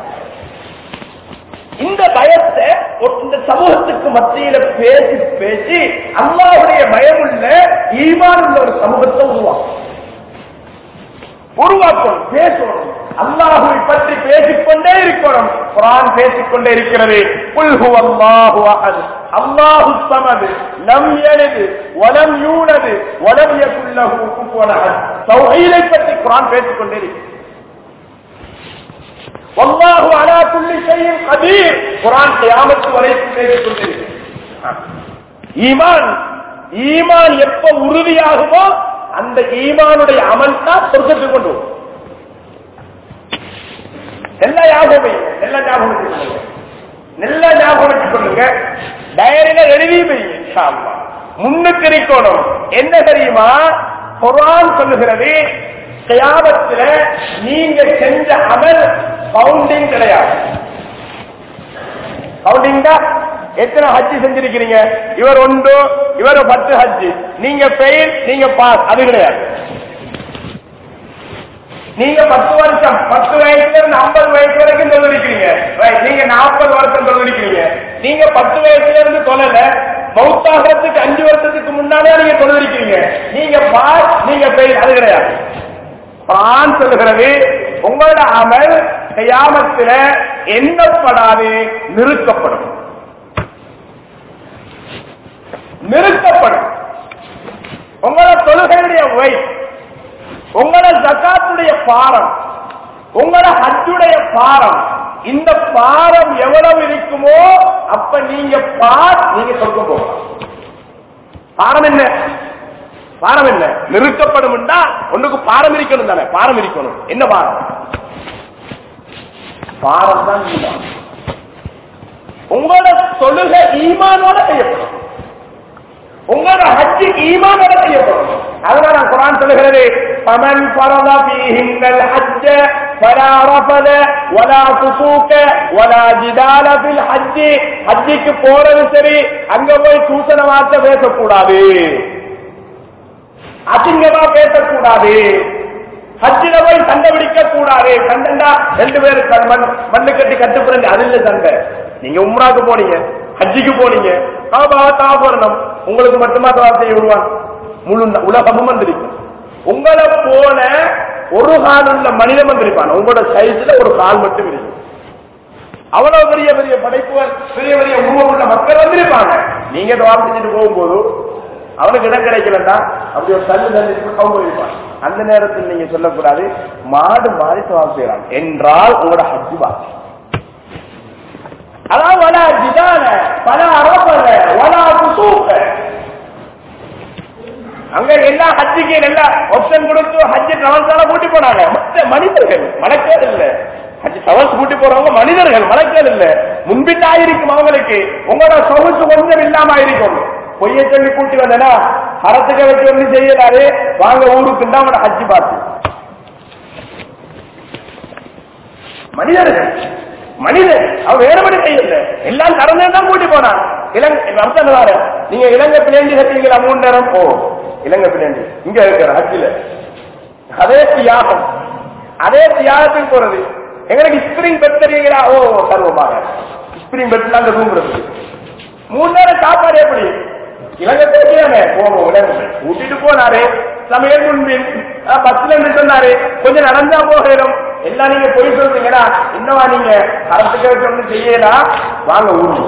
இந்த பயத்தை ஒரு- இந்த சமூகத்துக்கு மத்தியில பேசி பேசி அல்லாவுடைய பயமுள்ள ஈமான் உள்ள ஒரு சமூகத்தை உருவாக்கும் உருவாக்கணும் பேசணும் அல்லாஹுவை பற்றி பேசிக்கொண்டே இருக்கணும் குரான் பேசிக்கொண்டே இருக்கிறது குல் ஹுவ அல்லாஹு அஹத் அல்லாஹு ஸமத் லம் யலித் வலம் யூலத் வலம் யகுல் லஹு குஃபுவன் அஹத் தௌஹீதை பற்றி குரான் பேசிக்கொண்டே இருக்கிறது வல்லாஹு அலா குல்லி ஷைஇன் கதீர் குர்ஆன் கியாமத் வரைக்கும் பேசிக் கொண்டிருக்கிறது ஈமான் ஈமான் எப்ப உறுதியாகுமோ அந்த ஈமானுடைய அமல் தான் சொர்க்கத்துக்கு கொண்டு வரும். நல்ல ஞாபகம் வைங்க, நல்ல ஞாபகம் வச்சுக் கொள்ளுங்க நல்ல ஞாபகம் வச்சுக் கொள்ளுங்க டைரியில எழுதி வைங்க இன்ஷா அல்லாஹ். முன்னுக்கு இருக்கணும் என்ன தெரியுமா குர்ஆன் சொல்லுகிறது கியாமத்துல நீங்க செஞ்ச அமல் கவுண்டிங் கிடையாது கவுண்டிங் தான் எத்தனை ஹஜ்ஜி செஞ்சிருக்கிறீங்க இவர் ஒன்று இவர் பத்து ஹஜ்ஜி நீங்க ஃபெயில் நீங்க பாஸ் அது கிடையாது நீங்க பத்து வருஷம் பத்து வயசுல இருந்து ஐம்பது வயசு வரைக்கும் தொழிலிக்கிறீங்க Right, நீங்க நாற்பது வருஷம் தொழிலிக்கிறீங்க நீங்க பத்து வயசுல இருந்து தொழல மௌத்தாகிறதுக்கு அஞ்சு வருஷத்துக்கு முன்னாலே நீங்க தொழுதிருக்கீங்க நீங்க பாஸ் நீங்க பெயில் அது கிடையாது குரான் சொல்லுகிறது உங்களோட அமல் கையாமத்தில் எண்ணப்படாது நிறுத்தப்படும் நிறுத்தப்படும் உங்களோட தொழுகையுடைய வை உங்களோட ஜக்காத்துடைய பாரம் உங்களோட ஹஜ்ஜுடைய பாரம் இந்த பாரம் எவ்வளவு இருக்குமோ அப்ப நீங்க பார் நீங்க சொல்ல போகலாம் பாரம் என்ன பாரம் என்ன நிறுத்தப்படும் ஒண்ணுக்கு பாரம் இருக்கணும் தானே பாரம் இருக்கணும் என்ன பாரம் பாரம் தான் ஈமான் உங்களோட தொழுகை ஈமானோட செய்யப்படும் உங்களோட ஹஜ்ஜு ஈமானோட செய்யப்படும் அதனால குரான் சொல்லுகிறது பமன் பரத ஃபீஹின்னல் ஹஜ்ஜ ஃபலா ரஃபத வலா ஃபுசூக வலா ஜிதால ஃபில் ஹஜ்ஜி ஹஜ்ஜிக்கு போறது சரி அங்க போய் தூசண வார்த்தை பேசக்கூடாது அசிங்கமா பேசக்கூடாது ஹஜ்ஜில போய் சண்டை பிடிக்க கூடாது சண்டைண்டா ரெண்டு பேரும் மண் மண்ணு கட்டி கட்டுப்புறங்க அது இல்ல சண்டை நீங்க உம்ராக்கு போனீங்க ஹஜ்ஜிக்கு போனீங்க தாபா தாபரணம் உங்களுக்கு மட்டுமா தவா செய்ய விடுவான் முழு உலகமும் வந்திருக்கும் உங்களை போல ஒரு கால் உள்ள மனிதன் வந்திருப்பான் உங்களோட சைஸ்ல ஒரு கால் மட்டும் இருக்கும் அவ்வளவு பெரிய பெரிய படைப்புகள் பெரிய பெரிய உருவம் உள்ள மக்கள் வந்திருப்பாங்க நீங்க தவா செஞ்சுட்டு போகும்போது அவனுக்கு இடம் கிடைக்கலன்னா அப்படி ஒரு தள்ளு தள்ளி அவங்க இருப்பான் அந்த நேரத்தில் நீங்க சொல்லக்கூடாது மாடு மாறி தவாப் செய்யறான் என்றால் உங்களோட ஹஜ்ஜு பாக்கி அதான் வலா ஜிதான பல அரபல வலா குசூக்க அங்க எல்லா ஹஜ்ஜுக்கு எல்லா ஆப்ஷன் கொடுத்து ஹஜ்ஜு டிராவல்ஸால கூட்டி போனாங்க மற்ற மனிதர்கள் மலக்கேடு இல்ல ஹஜ் டிராவல்ஸ் கூட்டி போறவங்க மனிதர்கள் மலக்கேடு இல்ல முன்பிட்டு ஆயிருக்கும் அவங்களுக்கு உங்களோட சொகுசு கொஞ்சம் இல்லாம ஆயிருக்கும் பொய்ய சொல்லி கூட்டி வந்தனா அறத்துக்க வச்சு ஒண்ணு செய்யலாரு வாங்க ஊருக்கு தான் அவனோட ஹஜ்ஜி பார்த்து மனிதர்கள் மனிதன் அவன் வேறுபடி செய்யல எல்லாம் கடந்தே தான் கூட்டி போனான் இலங்கை அர்த்தம் வார நீங்க இலங்கை பிளேண்டி கட்டீங்களா மூணு நேரம் ஓ இலங்கை பிளேண்டி இங்க இருக்கிற ஹஜ்ஜில அதே தியாகம் அதே தியாகத்துக்கு போறது எங்களுக்கு ஸ்பிரிங் பெட் தெரியுங்களா ஓ சர்வமாக ஸ்பிரிங் பெட்ல அங்க தூங்குறது மூணு நேரம் சாப்பாடு எப்படி இலங்கை பேசியானே போவோம் இலங்கை கூட்டிட்டு போனாரு சமையல் முன்பின் அஹ், பஸ்ல இருந்து சொன்னாரு கொஞ்சம் நடந்தா போகிறோம் எல்லாம் நீங்க போய் சொல்றீங்களா என்னவா நீங்க கரத்துக்கு ஒண்ணு செய்யலாம் வாங்க ஊரு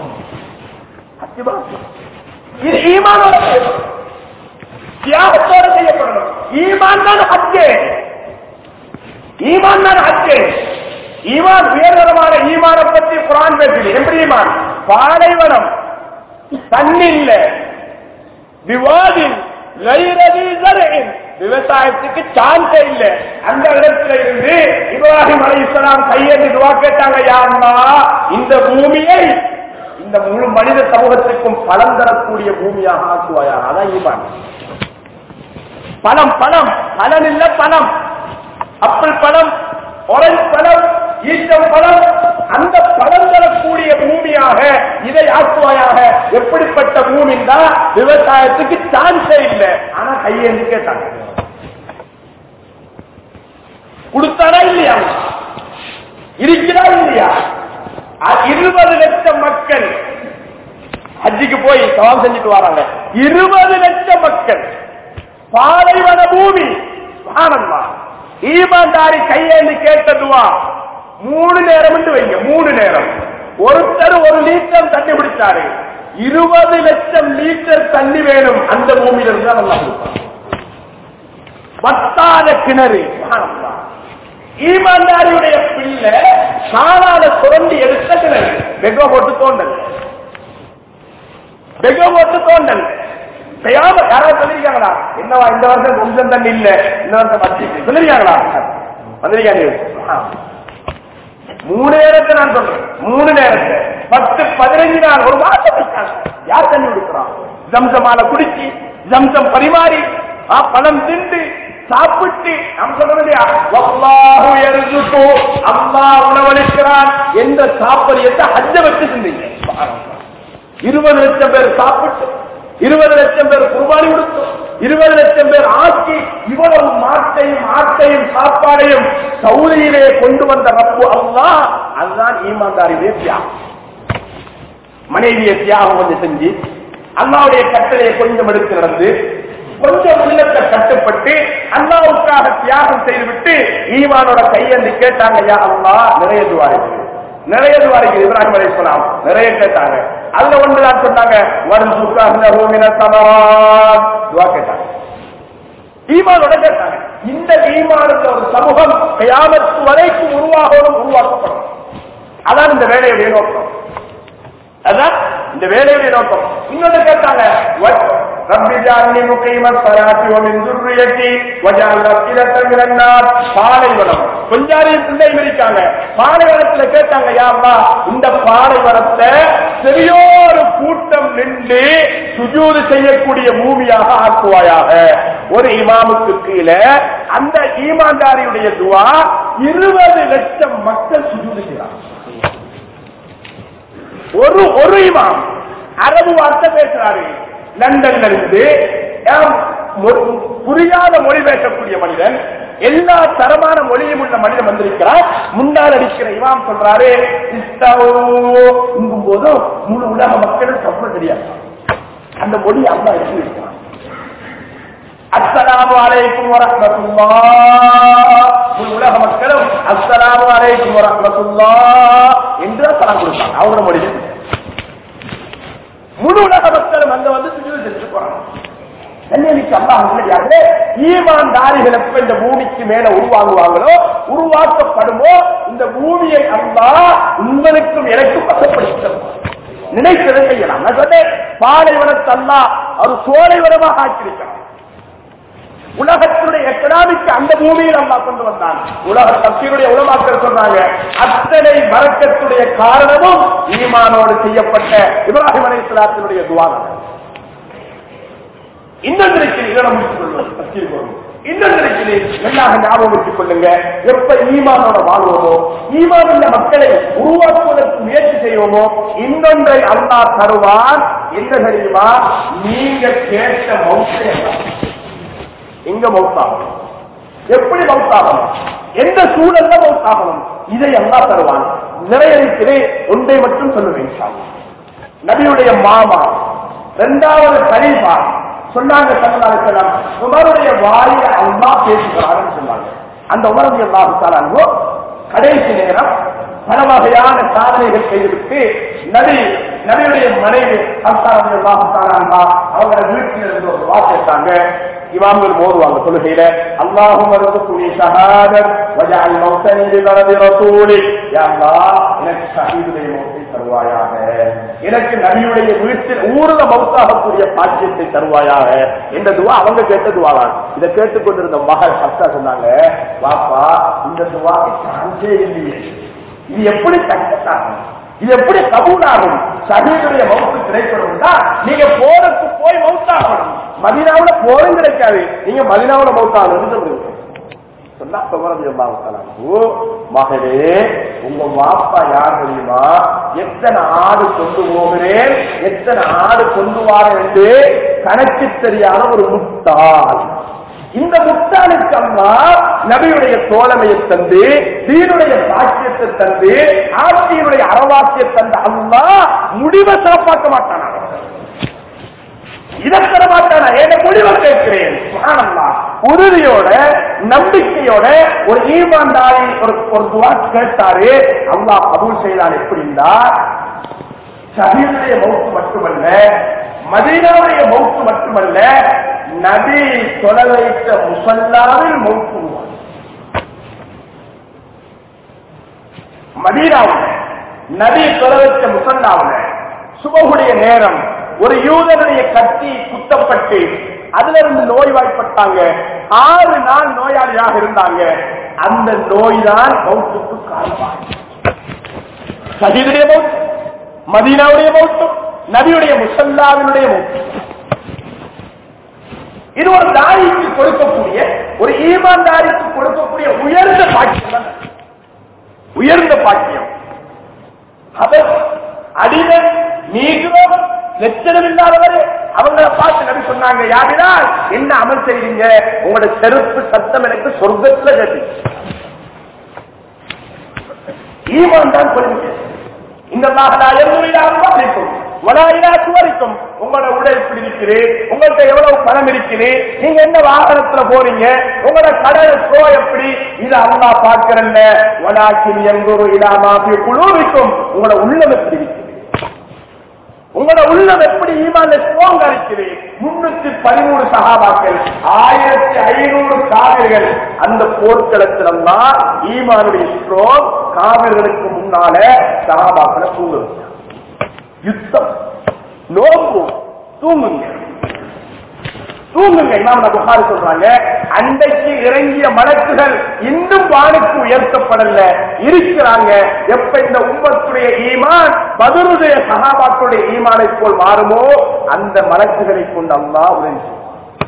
இது ஈமானோட செய்யப்படும். தியாகத்தோட செய்யப்படணும் ஈமான் தான் ஹஜ்ஜே ஈமான் தான் ஹஜ்ஜே ஈமான் உயர்தரமான ஈமான பற்றி குரான் பேசுது எப்படி ஈமான் பாலைவனம் தண்ணி இல்ல விவாதில் கைரதி ஜரஇன். விவசாயத்துக்கு சான்ஸே இல்ல அந்த இடத்துல இருந்து இப்ராஹிம் அலி இஸ்லாம் கையெழுந்து துவா கேட்டாங்க யாருன்னா இந்த பூமியை இந்த முழு மனித சமூகத்திற்கும் பலம் தரக்கூடிய பூமியாக ஆக்குவாயா அதான் ஈமான் பணம் பணம் பலன் இல்ல பணம் அப்பிள் பழம் ஒரஞ்சு பழம் ஈச்சம் பழம் அந்த பழம் தரக்கூடிய பூமியாக இதை ஆக்குவாயாக எப்படிப்பட்ட பூமி தான் விவசாயத்துக்கு சான்ஸே இல்லை ஆனா கையேந்து கேட்டாங்க கொடுத்தாரா இல்லையா இருக்கிறா இல்லையா அ- இருபது லட்சம் மக்கள் ஹஜ்ஜிக்கு போய் சவால் செஞ்சுட்டு வராங்க இருபது லட்சம் மக்கள் பாலைவன பூமி சுப்ஹானல்லா. ஈமான்தாரி கையேந்து கேட்டதுவா மூணு நேரம் வைங்க மூணு நேரம் ஒருத்தர் ஒரு லிட்டர் தண்ணி குடிச்சாரு இருபது லட்சம் லிட்டர் தண்ணி வேணும் அந்த பூமியில இருந்து தான் நல்லா கொடுப்பாங்க பத்தாத கிணறு சுப்ஹானல்லா. ஈமான்தாரியுடைய பிள்ளை காலால சுரண்டி எடுத்த கிணறு வெக போட்டு தோண்டல் வெக போட்டு தோண்டல் செய்யாம யாராவது சொல்லிருக்காங்களா என்னவா இந்த வருஷம் கொஞ்சம் தண்ணி இல்ல இந்த வருஷம் வச்சுட்டு சொல்லிருக்காங்களா வந்திருக்காங்க மூணு நேரத்தை நான் சொல்றேன் மூணு நேரத்தை பத்து பதினஞ்சு நாள் ஒரு மாசம் வச்சாங்க. யார் தண்ணி கொடுக்குறான் ஜம்சமால குடிச்சு ஜம்சம் பரிமாறி ஆ, பழம் திண்டு சாப்பிட்டு நாம் சொல்றது இல்லையா வல்லாஹு யர்சுகு அல்லாஹ் உணவளிக்கிறான் என்ற சாப்பரியத்தை ஹஜ்ஜ வச்சு சிந்திங்க இருபது லட்சம் பேர் சாப்பிட்டு இருபது லட்சம் பேர் குர்பானி கொடுத்தோம் இருபது லட்சம் பேர் ஆக்கி இவ்வளவு மாட்டையும் ஆட்டையும் சாப்பாடையும் சௌரியிலே கொண்டு வந்த ரப்பு அல்லாஹ் அதுதான் ஈமான்தாரிலே தியாகம் மனைவியை தியாகம் கொஞ்சம் செஞ்சு அல்லாவுடைய கட்டளையை கொஞ்சம் எடுத்து நடந்து கொஞ்சம் உள்ளத்தை கட்டுப்பட்டு அல்லாவுக்காக தியாகம் செய்துவிட்டு ஈமானோட கையெழுந்து கேட்டாங்க யா அல்லா நிறைய துவாரிகள் நிறைய துவாரிகள் இப்ராஹிம் அலைஹிஸ்ஸலாம் நிறைய கேட்டாங்க அதுல ஒன்றுதான் சொன்னாங்க வரும் சுக்காஹ்லஹு சமரான் துவா கேட்டாங்க ஈமானோட கேட்டாங்க இந்த ஈமானுக்கு ஒரு சமூகம் கயாமத்து வரைக்கும் உருவாகணும் உருவாக்கப்படும் அதான் இந்த வேலையுடைய நோக்கம் அதான் இந்த வேலையுடைய நோக்கம் இன்னொன்று கேட்டாங்க ரப்பி ஜாலனி முகைம ஸலாத்தி வ மின் ذُرِّيَّتِي وَجَعَلْ أَفْئِدَةً مِنَ النَّاسِ பாலைவனம் கொஞ்சாரியும் பிள்ளையும் இருக்காங்க பாலைவனத்துல கேட்டாங்க யா அல்லாஹ் இந்த பாலைவனத்தை பெரியோரு கூட்டம் நின்று சுஜூது செய்யக்கூடிய பூமியாக ஆக்குவாயாக ஒரு இமாமுக்கு கீழே அந்த ஈமான்தாரியுடைய துவா இருபது லட்சம் மக்கள் சுஜூது செய்யறாங்க ஒரு ஒரு இமாம் அரபு வார்த்தை பேசுறாரு லண்டன்ல இருந்து ஆம், மொ- புரியாத மொழி பேசக்கூடிய மனிதன் எல்லா தரமான மொழியும் உள்ள மனிதன் வந்திருக்கிறார் முன்னால் அடிக்கிற இமாம் சொல்றாரு இங்கும் போது முழு உலக மக்களும் தப்பு தெரியாது அந்த மொழி அல்லா எடுத்து வைக்கிறான் அஸ்ஸலாமு அலைக்கும் வரஹ்மத்துல்லாஹ் முழு உலக மக்களும் அஸ்ஸலாமு அலைக்கும் வரஹ்மத்துல்லாஹ் என்று சலாம் கொடுத்தாங்க அவங்களோட மொழியில் முழு உலக மக்களும் அங்க வந்து சுஜூது செஞ்சு போறாங்க கண்ணியமிக்க அல்லாஹ் நல்லடியார்களே, ஈமான்தாரிகள் எப்ப இந்த பூமிக்கு மேல உருவாங்குவாங்களோ உருவாக்கப்படுமோ இந்த பூமியை அல்லாஹ் உங்களுக்கும் எனக்கும் வசப்படுத்த நினைத்ததை செய்யலாம் நான் சொன்னேன் பாலைவனத்தை அல்லாஹ் ஒரு சோலைவனமாக ஆக்கியிருக்கிறான் உலகத்தினுடைய எக்கனாமிக்கு அந்த பூமியில் அல்லா கொண்டு வந்தான் உலக தப்சீருடைய உலமாக்கள் சொல்றாங்க அத்தனை மறக்கத்துடைய காரணமும் ஈமானோடு செய்யப்பட்ட இப்ராஹிம் அலை இஸ்லாத்தினுடைய துவாரம் இன்னொன்று இருக்குது இதை நம்ம முடித்துக் கொள்வோம் தப்சீர் கொள்வோம் இன்னொன்று இருக்குது எல்லாம் ஞாபகம் வச்சுக் கொள்ளுங்க எப்ப ஈமானோட வாழ்வோமோ ஈமான் உள்ள மக்களை உருவாக்குவதற்கு முயற்சி செய்வோமோ இன்னொன்றை அல்லாஹ் தருவான் என்ன தெரியுமா நீங்க கேட்ட மௌத்தை அல்லாஹ் எங்க மௌத்தாகணும் எப்படி மௌத்தாகணும் எந்த சூழல்ல மௌத்தாகணும் இதை எல்லாம் தருவான் நிறைய இருக்குது ஒன்றை மட்டும் சொல்லுவேன் இன்ஷா அல்லாஹ். நபியுடைய மாமா இரண்டாவது கலீஃபா சொன்னாங்க சல்லல்லாஹு உமருடைய வாயில அல்லா பேசுகிறாருன்னு சொன்னாங்க அந்த உமரது அல்லாஹு கடைசி நேரம் பல வகையான சாதனைகள் செய்துவிட்டு நபி நபியுடைய மனைவி அல்லாஹு அல்லாஹு அவங்க வீட்டில் இருந்து ஒரு வாசித்தாங்க இமாம்கள் மோதுவாங்க தொழுகையில அல்லாஹும் துணி ஷஹாதத் வஜஅல் மௌத்தனி பிபரதி ரசூலி யா அல்லாஹ் எனக்கு ஷஹீதுடைய மௌத்தை தருவாயாக எனக்கு நபியுடைய வீட்டில் ஊர்ல மௌத்தாகக்கூடிய பாக்கியத்தை தருவாயாக என்ற துவா அவங்க கேட்ட துவாதான் இதை கேட்டுக்கொண்டிருந்த மகள் ஹஸ்தா சொன்னாங்க வாப்பா இந்த துவாக்கு சான்ஸே இல்லையே இது எப்படி தக்கத்தாகும் இது எப்படி கபூலாகும் சகீதுடைய மவுத்து கிடைக்கணும்னா நீங்க போருக்கு போய் மவுத்தாகணும் மதினாவுல போரும் கிடைக்காது நீங்க மதினாவுல மவுத்தாகணும் சொல்றீங்க சொன்னா சுமரதி அல்லாஹ் ஓ மகளே உங்க வாப்பா யார் தெரியுமா எத்தனை ஆடு கொண்டு போகிறேன் எத்தனை ஆடு கொண்டு வாரேன் என்று கணக்கு தெரியாத ஒரு முட்டாள் இந்த முட்டாளுக்கு அம்மா நபியுடைய தோழமையை தந்து தீனுடைய பாக்கியத்தை தந்து ஆட்சியினுடைய அறவாக்கிய தந்த அம்மா முடிவை சிறப்பாக்க மாட்டானா இதை தர மாட்டானா என்ன முடிவை கேட்கிறேன் சுப்ஹானல்லாஹ். உறுதியோட நம்பிக்கையோட ஒரு ஈமான்தாரி ஒரு ஒரு துவா கேட்டாரு அல்லாஹ் கபூல் செய்தான் எப்படின்னா ஷஹீதுடைய மௌத்து மட்டுமல்ல மதீனாவுடைய மௌத்து மட்டுமல்ல நபி தொலை வைத்த முசல்லாவில் மௌத்து உருவாகும். மதீனாவுல நபி தொலை வைத்த முசல்லாவுல சுபகுடைய நேரம் ஒரு யூதனுடைய கத்தி குத்தப்பட்டு அதுல இருந்து நோய்வாய்ப்பட்டாங்க ஆறு நாள் நோயாளியாக இருந்தாங்க அந்த நோய் தான் மௌத்துக்கு காரணம் சஹீதுடைய மௌத்து மதீனாவுடைய மௌத்து நபியுடைய முசல்லாவினுடைய மௌத்து இது ஒரு தாரிக்கு கொடுக்கக்கூடிய ஒரு ஈமான்தாரிக்கு கொடுக்கக்கூடிய உயர்ந்த பாக்கியம் தான் உயர்ந்த பாக்கியம் அவர் அடிமை நீக்கிறோம் லட்சணம் இல்லாதவர் அவங்கள பார்த்து நபி சொன்னாங்க யாரினால் என்ன அமல் செய்றீங்க உங்களோட செருப்பு சத்தம் எனக்கு சொர்க்கத்துல கேட்டு ஈமான் தான் சொல்லுங்க இந்த இந்த அம்பாதிக்கும் வலாயிலா சுவரிக்கும் உங்களோட உடை எப்படி இருக்குது உங்கள்ட்ட எவ்வளவு பணம் இருக்குது நீங்க என்ன வாகனத்துல போறீங்க உங்களோட கடல் சோ எப்படி இது அல்லா பார்க்கிறல்ல வலாக்கின் எங்கொரு இல்லாம குழுவிக்கும் உங்களோட உள்ளம் எப்படி இருக்குது உங்களோட உள்ளம் எப்படி ஈமான் ஸ்ட்ராங் இருக்குது முன்னூத்தி பதிமூணு சகாபாக்கள் ஆயிரத்தி ஐநூறு காவிர்கள் அந்த போர்க்களத்திலெல்லாம் ஈமானுடைய ஸ்ட்ராங் காவிர்களுக்கு முன்னால சகாபாக்களை தூங்க வச்சாங்க. யுத்தம் நோக்கு தூங்குங்க தூங்குங்க இமாம் புகாரி சொல்றாங்க அன்றைக்கு இறங்கிய மலக்குகள் இன்னும் வானுக்கு உயர்த்தப்படல இருக்கிறாங்க எப்ப இந்த உம்மத்துடைய ஈமான் பதிலுடைய சகாபாக்களுடைய ஈமானை போல் மாறுமோ அந்த மலக்குகளை கொண்டு அல்லா உதவி செய்வார்.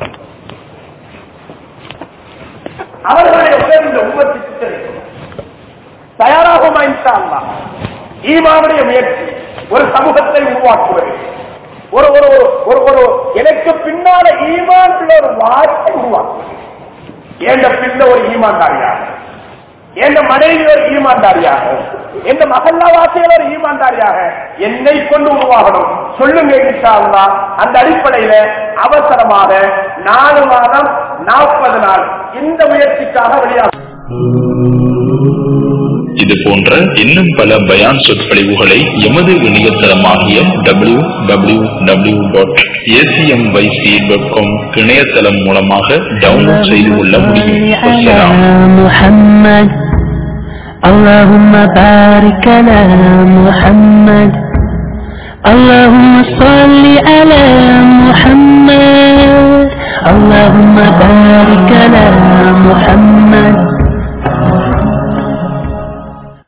அவர்களுடைய உதவி இந்த உம்மத்துக்கு கிடைக்கும் தயாராகுமா இன்ஷா அல்லாஹ் ஈமானுடைய முயற்சி ஒரு சமூகத்தை உருவாக்குவது ஒரு ஒரு ஒரு ஒரு எனக்கு பின்னால ஈமான் ஒரு வாய்ப்பை உருவாக்குவது என்ற பின்ன ஒரு ஈமான்தாரியாக எந்த மனைவி ஒரு ஈமான்தாரியாக எந்த மகல்லாவாசியில் ஒரு ஈமான்தாரியாக என்னை கொண்டு உருவாகணும் சொல்லுங்க இன்ஷா அல்லாஹ். அந்த அடிப்படையில அவசரமாக நாலு மாதம் நாற்பது நாள் இந்த முயற்சிக்காக வெளியாகும் இது போன்ற இன்னும் பல பயான் சொற்பொழிவுகளை எமது இணையதளமாகிய W W W dot ACMYC dot com இணையதளம் மூலமாக டவுன்லோட் செய்து கொள்ள முடியும் அஸ்ஸலாம். محمد اللهم بارك على محمد اللهم صل